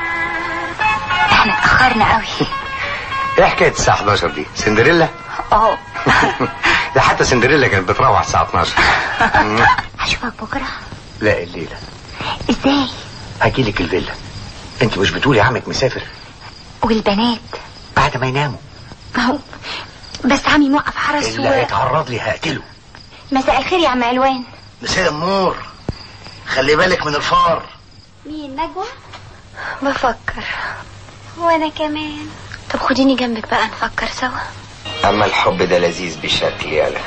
احنا اتاخرنا قوي ايه حكاية الساعة 11 دي سندريلا اهو ده حتى سندريلا كانت بتروح الساعة 12 مم. هشوفك بكره لا الليلة ازاي هجيلك الفيلا انت مش بتقولي عمك مسافر والبنات بعد ما يناموا ما هو بس عمي موقف حرس اللي و... هيتعرض لي هقتله مساء الخير يا عم علوان مساء النور خلي بالك من الفار مين نجوى بفكر وانا كمان طب خديني جنبك بقى نفكر سوا اما الحب ده لذيذ بشكل يالا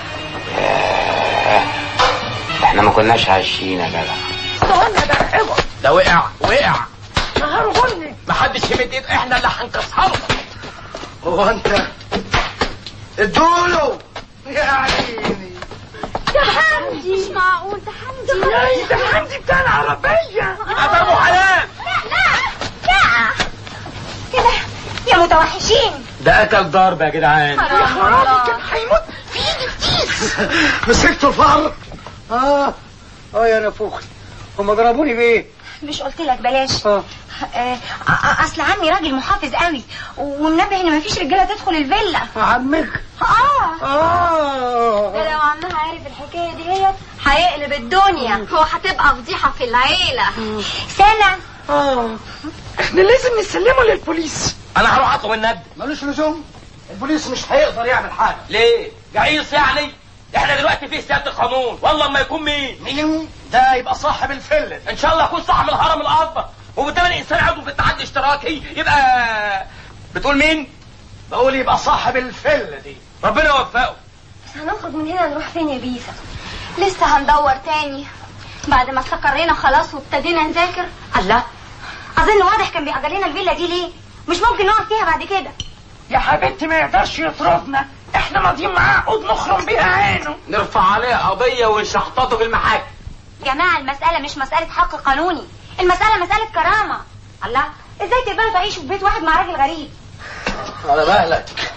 احنا ما كناش عايشين يا جدع استنى ده اوعى ده وقع وقع نهار غني محدش يمد ايد احنا اللي هنكسره هو انت ادوله يا عيني ده حمدي مش معقول ده حمدي ياي ده حمدي بتاع العربية ده ابو حلال لا لا كده يا متوحشين ده اكل ضرب يا جدعان يا خرابي كان هيموت في ايدي كتير مسكت الفار اه اه يا نفوخي هم ضربوني بايه مش قلت لك بلاش اه آه، آه، اصل عمي راجل محافظ قوي ومنبه ان مفيش رجاله تدخل الفيلا عمك اه اه ده لو عمها عارف الحكايه دي هي هيقلب الدنيا هو هتبقى فضيحه في العيله سنه اه احنا لازم نسلمه للبوليس انا هروح اطلب النبي ملوش لزوم البوليس مش هيقدر يعمل حاجه ليه جعيص يعني احنا دلوقتي في سياده القانون والله ما يكون مين مين ده يبقى صاحب الفله ان شاء الله يكون صاحب الهرم الاكبر وبالتالي الانسان عضو في الاتحاد الاشتراكي يبقى بتقول مين بقول يبقى صاحب الفله دي ربنا يوفقه بس هنخرج من هنا نروح فين يا بيسا لسه هندور تاني بعد ما استقرينا خلاص وابتدينا نذاكر الله اظن واضح كان بيأجر لنا الفيلا دي ليه مش ممكن نقعد فيها بعد كده يا حبيبتي ما يقدرش يطردنا احنا ماضيين معاه عقود نخرم بيها عينه نرفع عليه قضيه ونشحططه في المحاكم جماعة المسألة مش مسألة حق قانوني المسألة مسألة كرامة الله ازاي تقبلوا تعيشوا في بيت واحد مع راجل غريب على بالك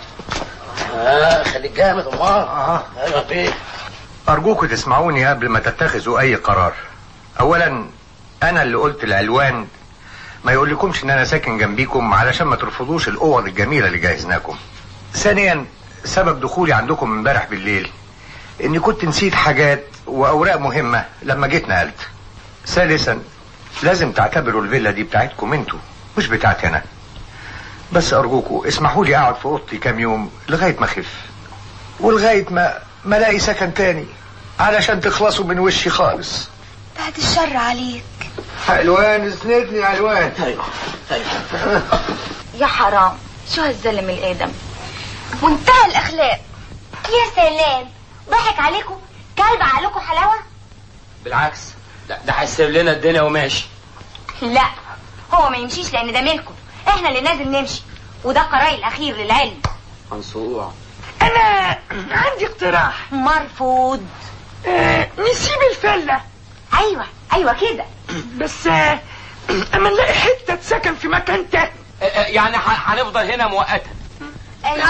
اه خليك جامد امال اه ايوه بيه أرجوكوا تسمعوني قبل ما تتخذوا أي قرار أولا أنا اللي قلت العنوان ما يقولكمش إن أنا ساكن جنبيكم علشان ما ترفضوش الأوض الجميلة اللي جهزناكم ثانيا سبب دخولي عندكم امبارح بالليل إني كنت نسيت حاجات وأوراق مهمة لما جيت نقلت ثالثا لازم تعتبروا الفيلا دي بتاعتكم انتوا مش بتاعتي أنا بس أرجوكوا اسمحوا لي أقعد في أوضتي كام يوم لغاية ما أخف ولغاية ما ما الاقي سكن تاني علشان تخلصوا من وشي خالص بعد الشر عليك علوان اسندني يا علوان ايوه ايوه يا حرام شو هالزلم الادم منتهى الاخلاق يا سلام ضحك عليكم كلب عليكم حلاوه بالعكس ده ده هيسيب لنا الدنيا وماشي لا هو ما يمشيش لان ده ملكه احنا اللي لازم نمشي وده قراري الاخير للعلم منصوع انا عندي اقتراح مرفوض اه نسيب الفله ايوه ايوه كده بس اه اما نلاقي حته سكن في مكان تاني يعني ح- هنفضل هنا مؤقتا ايوه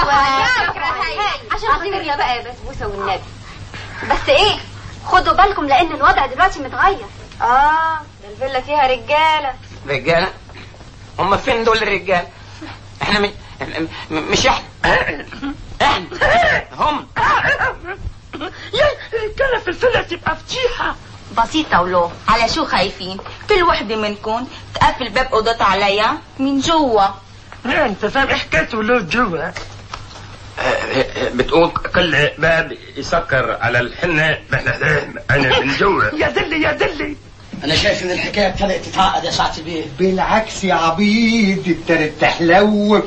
عشان خاطرنا بقى يا بسبوسه والنبي بس ايه خدوا بالكم لان الوضع دلوقتي متغير اه ده الفيلا فيها رجاله رجاله هم فين دول الرجال احنا م... م- م- مش احنا احنا هم يا كان في الفله تبقى فضيحه بسيطة ولو على شو خايفين كل وحدة منكم تقفل باب أوضتها عليا من جوا انت فاهم ايه حكايه ولود جوا بتقول كل باب يسكر على الحنة انا من جوا يا دلي يا دلي انا شايف ان الحكايه ابتدت تتعقد يا سعاده البيه بالعكس يا عبيد ابتدت تحلو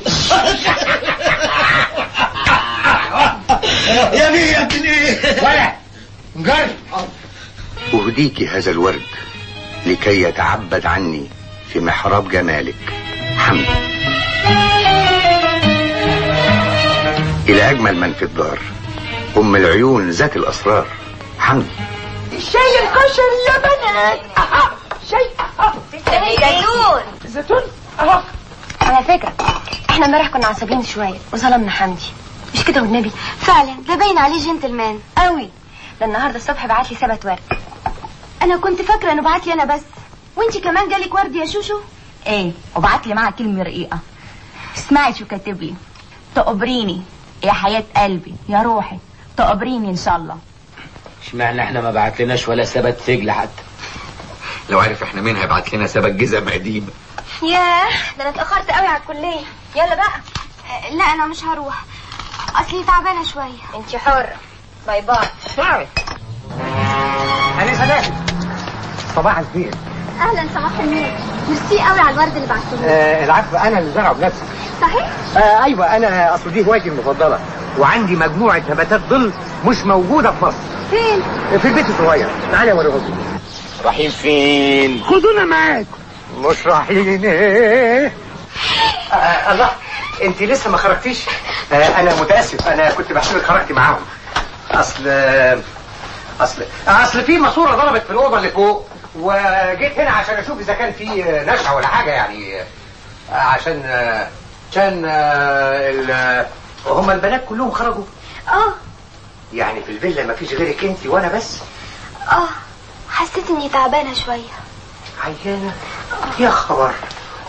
يا بيه يا ابن ايه ولا جرب أهديك هذا الورد لكي يتعبد عني في محراب جمالك حمد إلى أجمل من في الدار أم العيون ذات الأسرار حمد الشاي الكشري يا بنات اها شاي اها زيتون زيتون اهو على فكره احنا امبارح كنا عصبيين شويه وظلمنا حمدي مش كده والنبي فعلا ده باين عليه جنتلمان قوي ده النهارده الصبح بعت لي سبت ورد انا كنت فاكره انه بعت لي انا بس وانتي كمان جالك ورد يا شوشو ايه وبعت لي معها كلمة رقيقة اسمعي شو كاتب لي تقبريني يا حياة قلبي يا روحي تقبريني ان شاء الله اشمعنى احنا ما بعتلناش ولا ثبت سجل حتى لو عارف احنا مين هيبعت لنا سبت جزم قديمه ياه ده انا اتاخرت قوي على الكليه يلا بقى لا انا مش هروح اصلي تعبانه شويه انتي حره باي باي أنا سلام صباح الخير اهلا صباح النور ميرسي قوي على الورد اللي بعتوه آه العفو أنا اللي زرعه بنفسي صحيح آه أيوة أنا أصل دي هوايتي المفضلة وعندي مجموعة نباتات ظل مش موجودة في مصر فين في البيت الصغير تعالى أوريهم رايحين فين خدونا معاكم مش رايحين إيه آه الله أنت لسه ما خرجتيش آه أنا متأسف أنا كنت بحسبك خرجتي معاهم أصل أصل أصل في ماسورة ضربت في الأوضة اللي فوق وجيت هنا عشان أشوف إذا كان في نشعة ولا حاجة يعني آه، عشان آه، عشان آه، ال- هم البنات كلهم خرجوا اه يعني في الفيلا ما فيش غيرك انت وانا بس اه حسيت اني تعبانه شويه عيانه يا خبر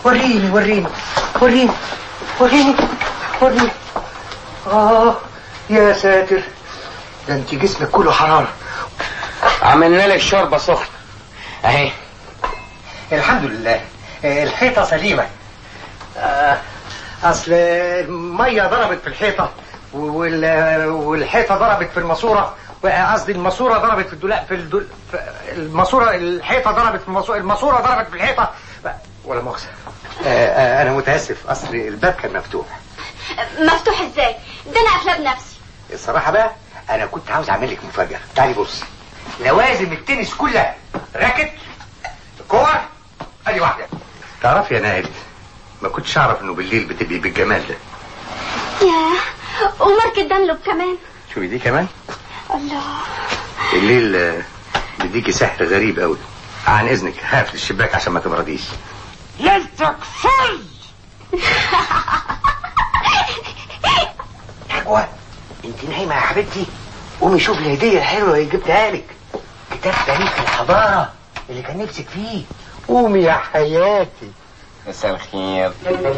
وريني وريني وريني وريني وريني اه يا ساتر ده انت جسمك كله حراره عملنا لك شوربه سخنه اهي الحمد لله آه، الحيطه سليمه آه، اصل الميه ضربت في الحيطه وال- والحيطه ضربت في الماسوره قصدي الماسوره ضربت في الدولاب في الدول... في الماسوره الحيطه ضربت في الماسوره الماسوره ضربت في الحيطه ولا مؤاخذه آه، آه، انا متاسف اصل الباب كان مفتوح مفتوح ازاي ده انا قافله بنفسي الصراحه بقى انا كنت عاوز اعمل لك مفاجاه تعالي بص لوازم التنس كلها راكت كور ادي واحده تعرفي يا نائل ما كنتش اعرف انه بالليل بتبقي بالجمال ده ياه وماركة دانلوب كمان شوفي دي كمان الله الليل آه، بيديكي سحر غريب قوي عن اذنك هقفل الشباك عشان ما تبرديش ليلتك فل نجوى انت نايمه يا حبيبتي قومي شوفي الهديه الحلوه اللي جبتها لك كتاب تاريخ الحضاره اللي كان نفسك فيه قومي يا حياتي مساء الخير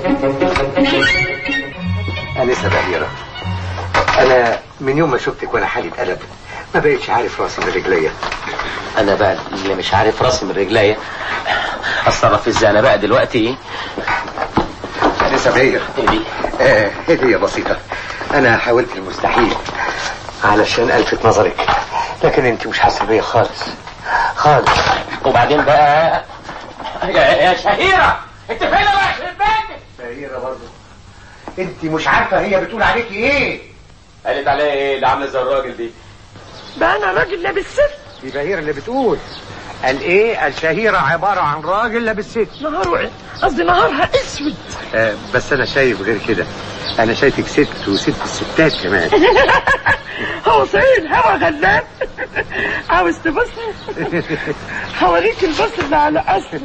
انسه بهيره انا من يوم ما شفتك وانا حالي اتقلب ما بقتش عارف راسي من رجليا انا بقى اللي مش عارف راسي من رجليا اتصرف ازاي انا بقى دلوقتي ايه انسه بهيره آه هديه بسيطه انا حاولت المستحيل علشان الفت نظرك لكن انت مش حاسه بيا خالص خالص وبعدين بقى يا, يا شهيره انت فين بقى يخرب بيتك بهيره برضه انت مش عارفه هي بتقول عليكي ايه قالت عليا ايه اللي عامله زي الراجل دي بقى انا راجل لابس ست دي بهيره اللي بتقول قال ايه الشهيره عباره عن راجل لابس ست نهار قصدي نهارها اسود آه بس انا شايف غير كده انا شايفك ست وست الستات كمان هو صحيح الهوا غلاب عاوز تبص هوريك البص اللي على اصل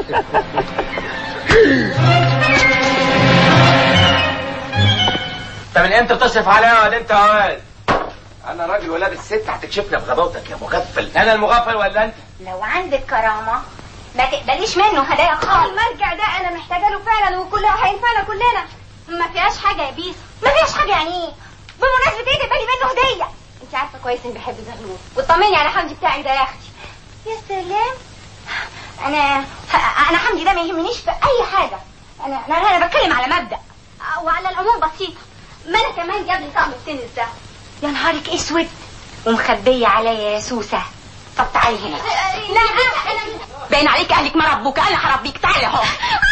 انت من امتى بتصرف عليا ولا انت يا واد انا راجل ولابس ست هتكشفنا بغباوتك يا مغفل انا المغفل ولا انت لو عندك كرامة ما تقبليش منه هدايا خالص المرجع ده انا محتاجه له فعلا وكلها هينفعنا كلنا ما فيهاش حاجه يا بيس ما فيهاش حاجه يعني ايه بمناسبه ايه تقبلي منه هديه انت عارفه كويس اني بحب زغلول واطمني على حمدي بتاعي ده يا اختي يا سلام انا انا حمدي ده ما يهمنيش في اي حاجه انا انا, أنا بتكلم على مبدا وعلى العموم بسيطه ما انا كمان جاب لي طقم التنس ده يا نهارك اسود ومخبيه عليا يا سوسه طب تعالي هنا لا انا انا باين عليك اهلك ما ربوك انا هربيك تعالي اهو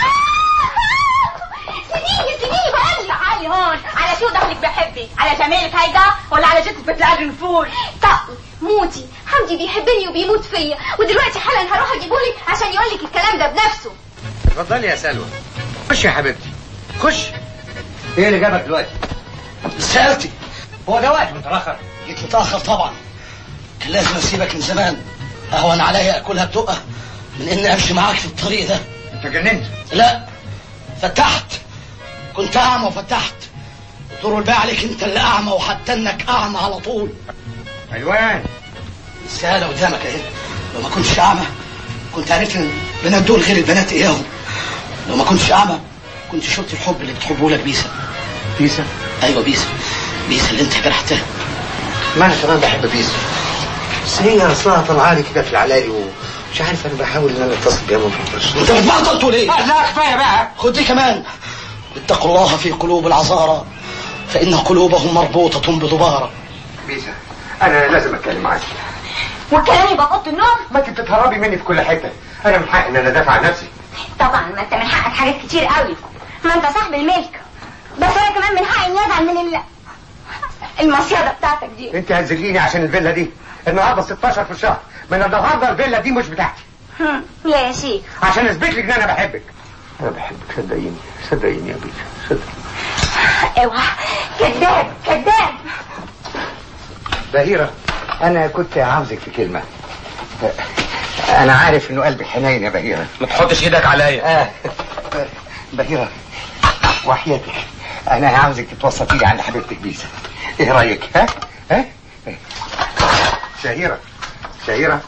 سيبيني سيبيني بقول لك تعالي هون على شو دخلك بحبك على جمالك هيدا ولا على جثة بتلاقي النفور طقي موتي حمدي بيحبني وبيموت فيا ودلوقتي حالا هروح اجيبهولك عشان يقول لك الكلام ده بنفسه اتفضلي يا سلوى خش يا حبيبتي خش ايه اللي جابك دلوقتي سألتي هو ده وقت متاخر جيت متأخر طبعا كان لازم اسيبك من زمان اهون عليا اكلها بدقة من اني امشي معاك في الطريق ده انت جننت لا فتحت كنت اعمى وفتحت دور الباقي عليك انت اللي اعمى وحتى انك اعمى على طول حلوان السهالة قدامك اهي لو ما كنتش اعمى كنت عرفت ان البنات دول غير البنات اياهم لو ما كنتش اعمى كنت شفت الحب اللي بتحبه لك بيسا بيسا ايوه بيسا بيسا اللي انت جرحتها ما انا كمان بحب بيسا بس هي اصلها طالعه لي كده في العلالي ومش عارف انا بحاول ان انا اتصل بيها ما بقدرش انت بتبطل تقول ايه؟ لا كفايه بقى خد دي كمان اتقوا الله في قلوب العذارى فإن قلوبهم مربوطة بضبارة بيسا انا لازم اتكلم معاك والكلام يبقى اوضه النوم ما انت بتتهربي مني في كل حته انا من حقي ان انا ادافع عن نفسي طبعا ما انت من حقك حاجات كتير قوي ما انت صاحب الملك بس انا كمان من حقي اني ازعل من ال... المصيده بتاعتك دي انت هتذليني عشان الفيلا دي النهارده 16 في الشهر من النهارده الفيلا دي مش بتاعتي هم، لا يا شيخ عشان اثبت لك ان انا بحبك انا بحبك صدقيني صدقيني يا بيسا صدقيني اوعى كذاب كذاب بهيرة أنا كنت عاوزك في كلمة أنا عارف إنه قلبك حنين يا بهيرة ما تحطش ايدك عليا آه بهيرة وحياتك أنا عاوزك تتوسطي لي عند حبيبتك بيسا إيه رأيك ها؟ ها؟ شهيرة شهيرة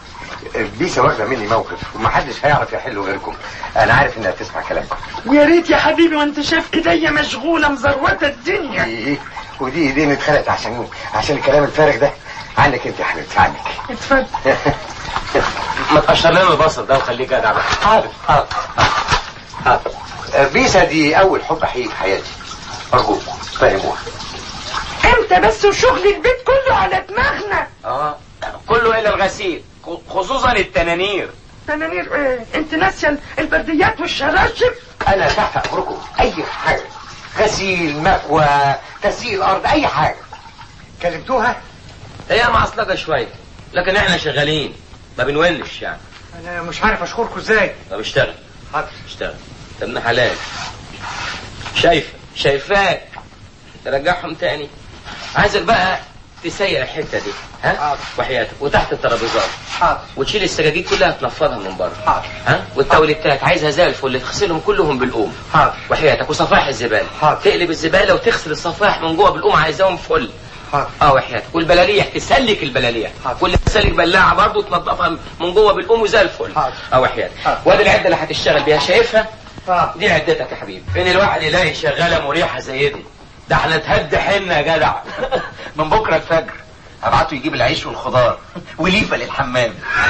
بيسا واخده مني موقف ومحدش هيعرف يحله غيركم انا عارف انها تسمع كلامكم يا ريت يا حبيبي وانت شايف ايديا مشغوله مزروته الدنيا ايه ودي ايدين اتخلقت عشان عشان الكلام الفارغ ده عنك انت يا حبيبتي عنك اتفضل ما تقشر لنا البصل ده وخليه جدع بقى حاضر حاضر حاضر بيسا دي اول حب حقيقي في حياتي ارجوك فهموها امتى بس وشغل البيت كله على دماغنا اه كله الا الغسيل خصوصا التنانير تنانير ايه انت ناسيه البرديات والشراشف انا تحت امركم اي حاجه غسيل مكوى تسييل ارض اي حاجه كلمتوها هي معصلجه شويه لكن احنا شغالين ما بنولش يعني انا مش عارف اشكركم ازاي طب اشتغل حاضر اشتغل طب ابن حلال شايفه شايفاك ترجعهم تاني عايزك بقى تسيق الحته دي ها وحياتك وتحت الترابيزات حاضر وتشيل السجاجيد كلها تنفضها من بره حاضر ها والتوليتات عايزها زي الفل تغسلهم كلهم بالقوم حاضر وحياتك وصفائح الزباله حاضر. تقلب الزباله وتغسل الصفائح من جوه بالقوم عايزاهم فل حاضر اه وحياتك والبلاليح تسلك البلاليح واللي تسلك بلاعه برضه تنظفها من جوه بالقوم وزي الفل حاضر. اه وحياتك حاضر. وادي العده اللي هتشتغل بيها شايفها اه دي عدتك يا حبيبي فين الواحد يلاقي شغاله مريحه زي دي ده احنا تهد حنا يا جدع من بكره الفجر ابعته يجيب العيش والخضار وليفه للحمام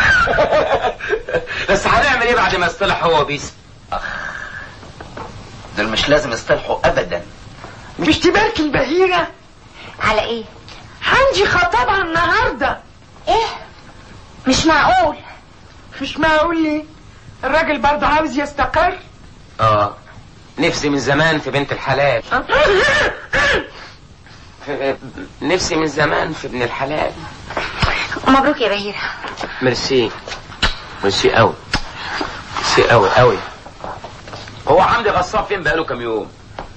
بس هنعمل ايه بعد ما يصطلح هو وبيس دول مش لازم يصطلحوا ابدا مش تبارك البهيره على ايه عندي خطابها النهارده ايه مش معقول مش معقول ليه الراجل برضه عاوز يستقر اه نفسي من زمان في بنت الحلال نفسي من زمان في ابن الحلال مبروك يا بهيرة ميرسي ميرسي قوي ميرسي قوي قوي هو حمدي غصاب فين بقاله كام يوم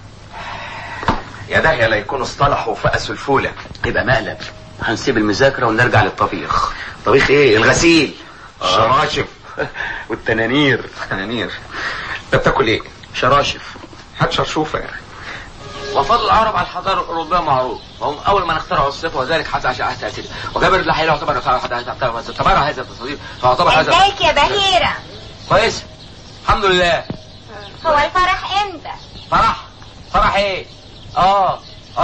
يا داهيه لا يكونوا اصطلحوا وفقسوا الفوله يبقى مقلب هنسيب المذاكرة ونرجع للطبيخ طبيخ ايه الغسيل الشراشف والتنانير تنانير انت بتاكل ايه شراشف هات شرشوفه وفضل العرب على الحضاره الاوروبيه معروف وهم اول من اخترعوا الصفه وذلك حتى عشان تاثير وجابر الحي يعتبر تعتبر هذا التصوير فيعتبر هذا ازيك يا بهيرة كويس الحمد لله هو الفرح امتى فرح فرح ايه اه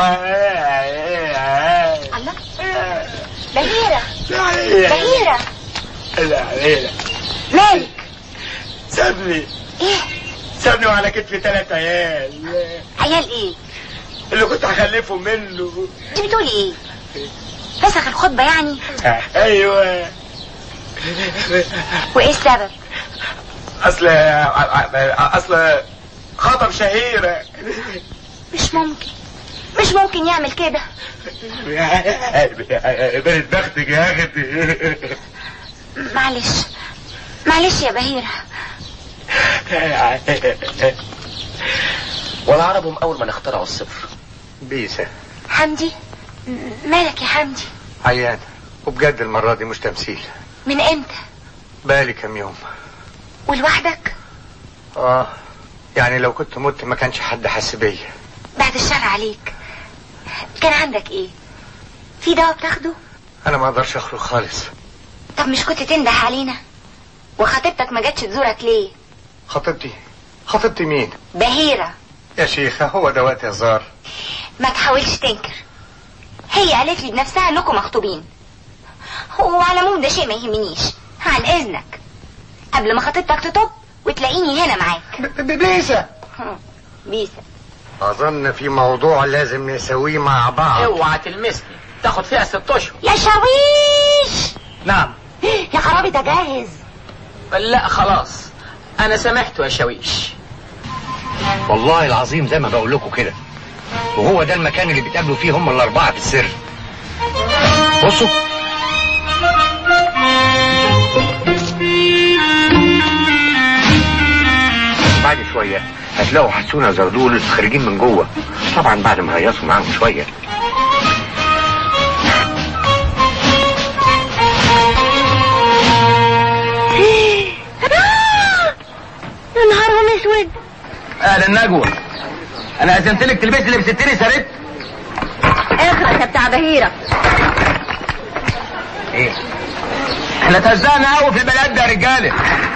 الله بهيرة بهيرة العيلة مالك سابني ايه سابني وعلى كتفي ثلاث عيال عيال ايه اللي كنت هخلفهم منه انت بتقولي ايه فسخ الخطبة يعني ايوه وايه السبب اصل اصل خطب شهيرة مش ممكن مش ممكن يعمل كده بنت بختك يا اختي معلش معلش يا بهيرة والعرب هم اول من اخترعوا الصفر بيسا حمدي م- مالك يا حمدي عيان وبجد المرة دي مش تمثيل من امتى بقالي كام يوم ولوحدك اه يعني لو كنت مت ما كانش حد حس بيا بعد الشر عليك كان عندك ايه في دواء بتاخده انا ما اقدرش اخرج خالص طب مش كنت تنده علينا وخطيبتك ما جاتش تزورك ليه خطيبتي خطيبتي مين بهيرة يا شيخة هو ده وقت هزار ما تحاولش تنكر هي قالت لي بنفسها انكم مخطوبين وعلى العموم ده شيء ما يهمنيش عن اذنك قبل ما خطيبتك تطب وتلاقيني هنا معاك بيسا بيسا اظن في موضوع لازم نسويه مع بعض اوعى تلمسني تاخد فيها ست اشهر يا شاويش نعم يا خرابي ده جاهز لا خلاص انا سامحته يا شاويش والله العظيم زي ما بقول لكم كده وهو ده المكان اللي بيتقابلوا فيه هم الاربعه في السر بصوا بعد شويه هتلاقوا حسونه زردول خارجين من جوه طبعا بعد ما هيصوا معاهم شويه يا نهارهم اسود اهلا نجوى انا اذنت لك تلبسي اللي بستني سرت اخرس يا بتاع بهيرة ايه احنا اتهزقنا قوي في البلد ده يا رجاله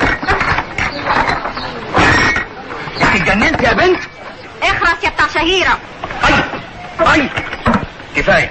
انت اتجننت يا بنت اخرس يا بتاع شهيرة طيب كفايه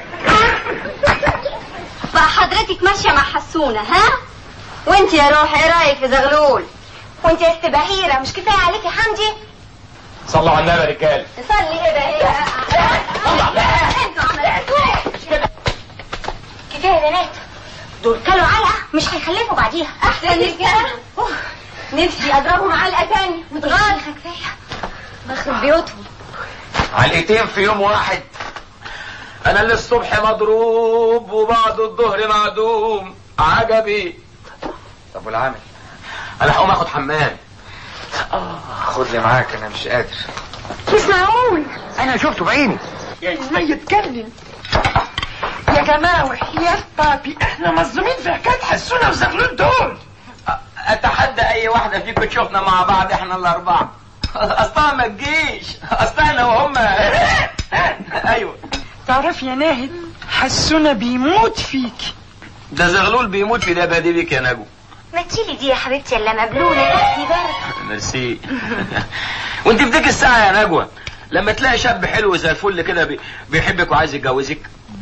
بقى حضرتك ماشية مع حسونة ها وانت يا روح ايه رايك في زغلول وانت يا ست بهيرة مش كفاية عليكي حمدي صلوا على النبي يا رجاله تصلي ايه بهيرة انتوا عملتوا كفاية يا بنات دول كلوا علقة مش هيخلفوا بعديها احسن رجالة نفسي اضربهم علقة تاني وتغار كفاية بخرب بيوتهم علقتين في يوم واحد انا اللي الصبح مضروب وبعد الظهر معدوم عجبي طب والعمل انا هقوم اخد حمام خد لي معاك انا مش قادر مش معقول انا شفته بعيني يا ازاي يتكلم يا جماعة وحياة بابي احنا مظلومين في حكاية حسونة وزغلول دول اتحدى اي واحدة فيكم تشوفنا مع بعض احنا الاربعة اصلا ما تجيش اصلا انا وهم ايوه تعرف يا ناهد حسونة بيموت فيك ده زغلول بيموت في دبادي بيك يا نجو ما تشيلي دي يا حبيبتي الا مبلولة تحتي برد ميرسي وانت في ديك الساعة يا نجوى لما تلاقي شاب حلو زي الفل كده بي- بيحبك وعايز يتجوزك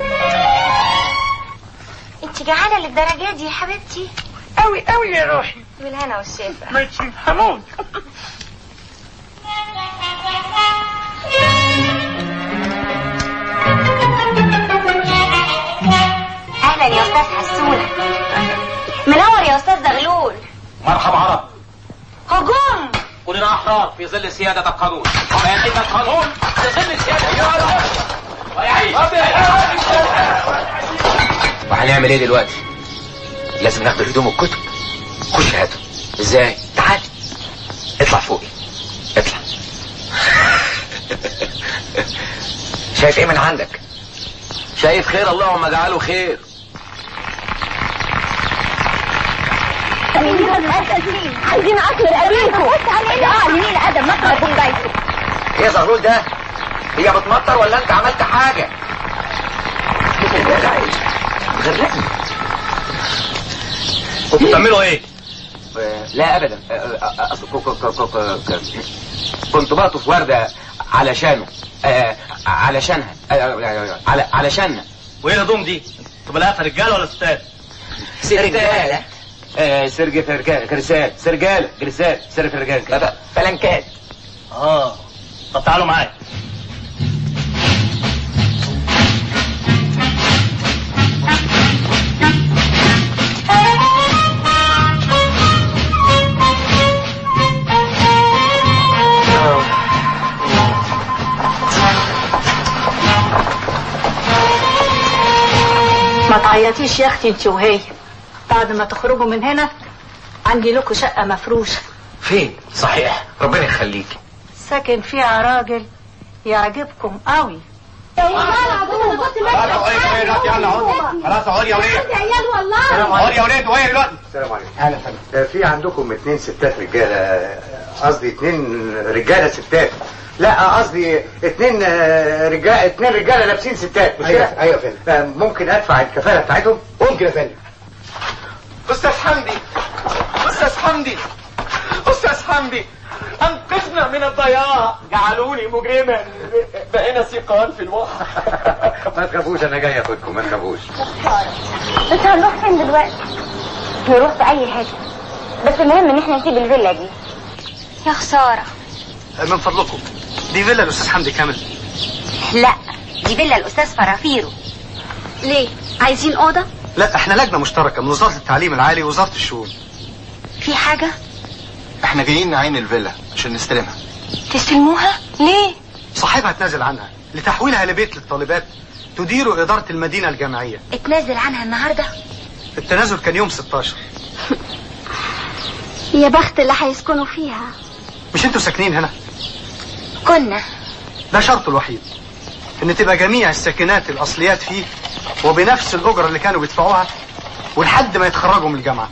انت جعانة للدرجة دي يا حبيبتي قوي قوي يا روحي بالهنا والشفا ماشي هموت اهلا يا استاذ حسونة منور يا استاذ زغلول مرحبا عرب هجوم كلنا احرار في ظل سيادة القانون ويتم القانون في ظل سيادة وهنعمل ايه دلوقتي؟ لازم ناخد الهدوم والكتب خش هاتوا ازاي؟ تعال اطلع فوقي اطلع شايف ايه من عندك؟ شايف خير اللهم اجعله خير عايزين عقل قريبكم اه لمين ادم مخرج بيته ايه يا زغلول ده؟ هي بتمطر ولا انت عملت حاجة؟ غرقني كنتوا بتعملوا ايه؟ لا ابدا اصل كو- كو- كو- كو- كو- كنت بقطف وردة علشانه آه، علشانها آه، على علشاننا وايه الهدوم دي؟ تبقى لها رجاله ولا ستات؟ رجالة آه، سرجة رجالة كرسات سرجالة كرسات سرجة رجالة فلنكات اه طب تعالوا معايا ما تعيطيش يا اختي انت وهي بعد ما تخرجوا من هنا عندي لكم شقة مفروشة فين؟ صحيح ربنا يخليك ساكن فيها راجل يعجبكم قوي خلاص اقعد يا وليد عيال والله اقعد يا وليد وهي دلوقتي السلام عليكم اهلا فندم في عندكم اتنين ستات رجاله قصدي اتنين رجاله ستات لا قصدي اتنين رجاله اتنين رجاله لابسين ستات مش كده؟ ايوه يا فندم ممكن ادفع الكفاله بتاعتهم؟ ممكن يا فندم استاذ حمدي استاذ حمدي استاذ حمدي انقذنا من الضياع جعلوني مجرما بقينا ثقال في الوحش ما تخافوش انا جاي اخدكم ما تخافوش انت هنروح فين دلوقتي نروح في اي حته بس المهم ان احنا نسيب الفيلا دي يا خساره من فضلكم دي فيلا الاستاذ حمدي كامل لا دي فيلا الاستاذ فرافيرو ليه عايزين اوضه لا احنا لجنه مشتركه من وزاره التعليم العالي ووزاره الشؤون في حاجه احنا جايين نعين الفيلا عشان نستلمها تستلموها ليه صاحبها تنازل عنها لتحويلها لبيت للطالبات تدير إدارة المدينة الجامعية اتنازل عنها النهارده التنازل كان يوم 16 يا بخت اللي هيسكنوا فيها مش انتوا ساكنين هنا كنا ده شرطه الوحيد ان تبقى جميع الساكنات الاصليات فيه وبنفس الاجره اللي كانوا بيدفعوها ولحد ما يتخرجوا من الجامعه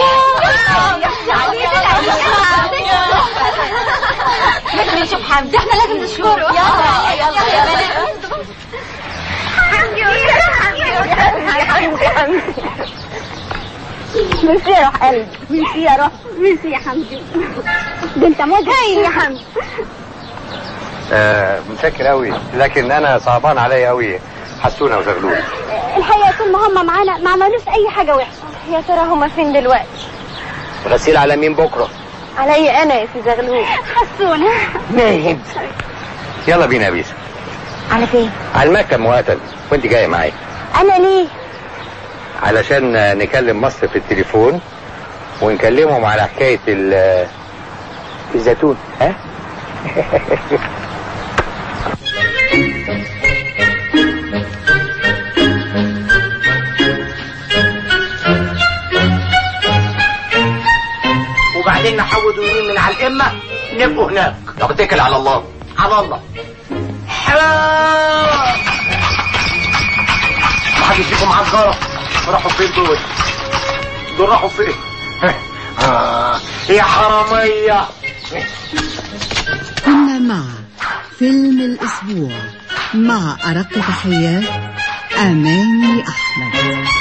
لازم نشوف حمدي احنا لازم نشوفه يلا يلا يا بنات حمدي حمدي حمدي حمدي ميرسي يا روح قلبي ميرسي يا روح ميرسي يا حمدي ده انت مدهش يا حمدي آه متشكر قوي لكن انا صعبان عليا قوي حسونه وزغلول الحقيقه طول ما هم معانا ما عملوش اي حاجه وحشه يا ترى هم فين دلوقتي غسيل على مين بكره عليا انا يا سي زغلول حسونه ناهد يلا بينا يا بيسا على فين على المكتب مقاتل وانت جايه معايا انا ليه علشان نكلم مصر في التليفون ونكلمهم على حكايه ال- الزيتون ها وبعدين نحود يمين من على الامه نبقوا هناك طب اتكل على الله على الله حرام ما حدش فيكم معاه سجاره راحوا فين دول دول راحوا فين آه يا حراميه كنا مع فيلم الأسبوع مع أرق تحيات أماني أحمد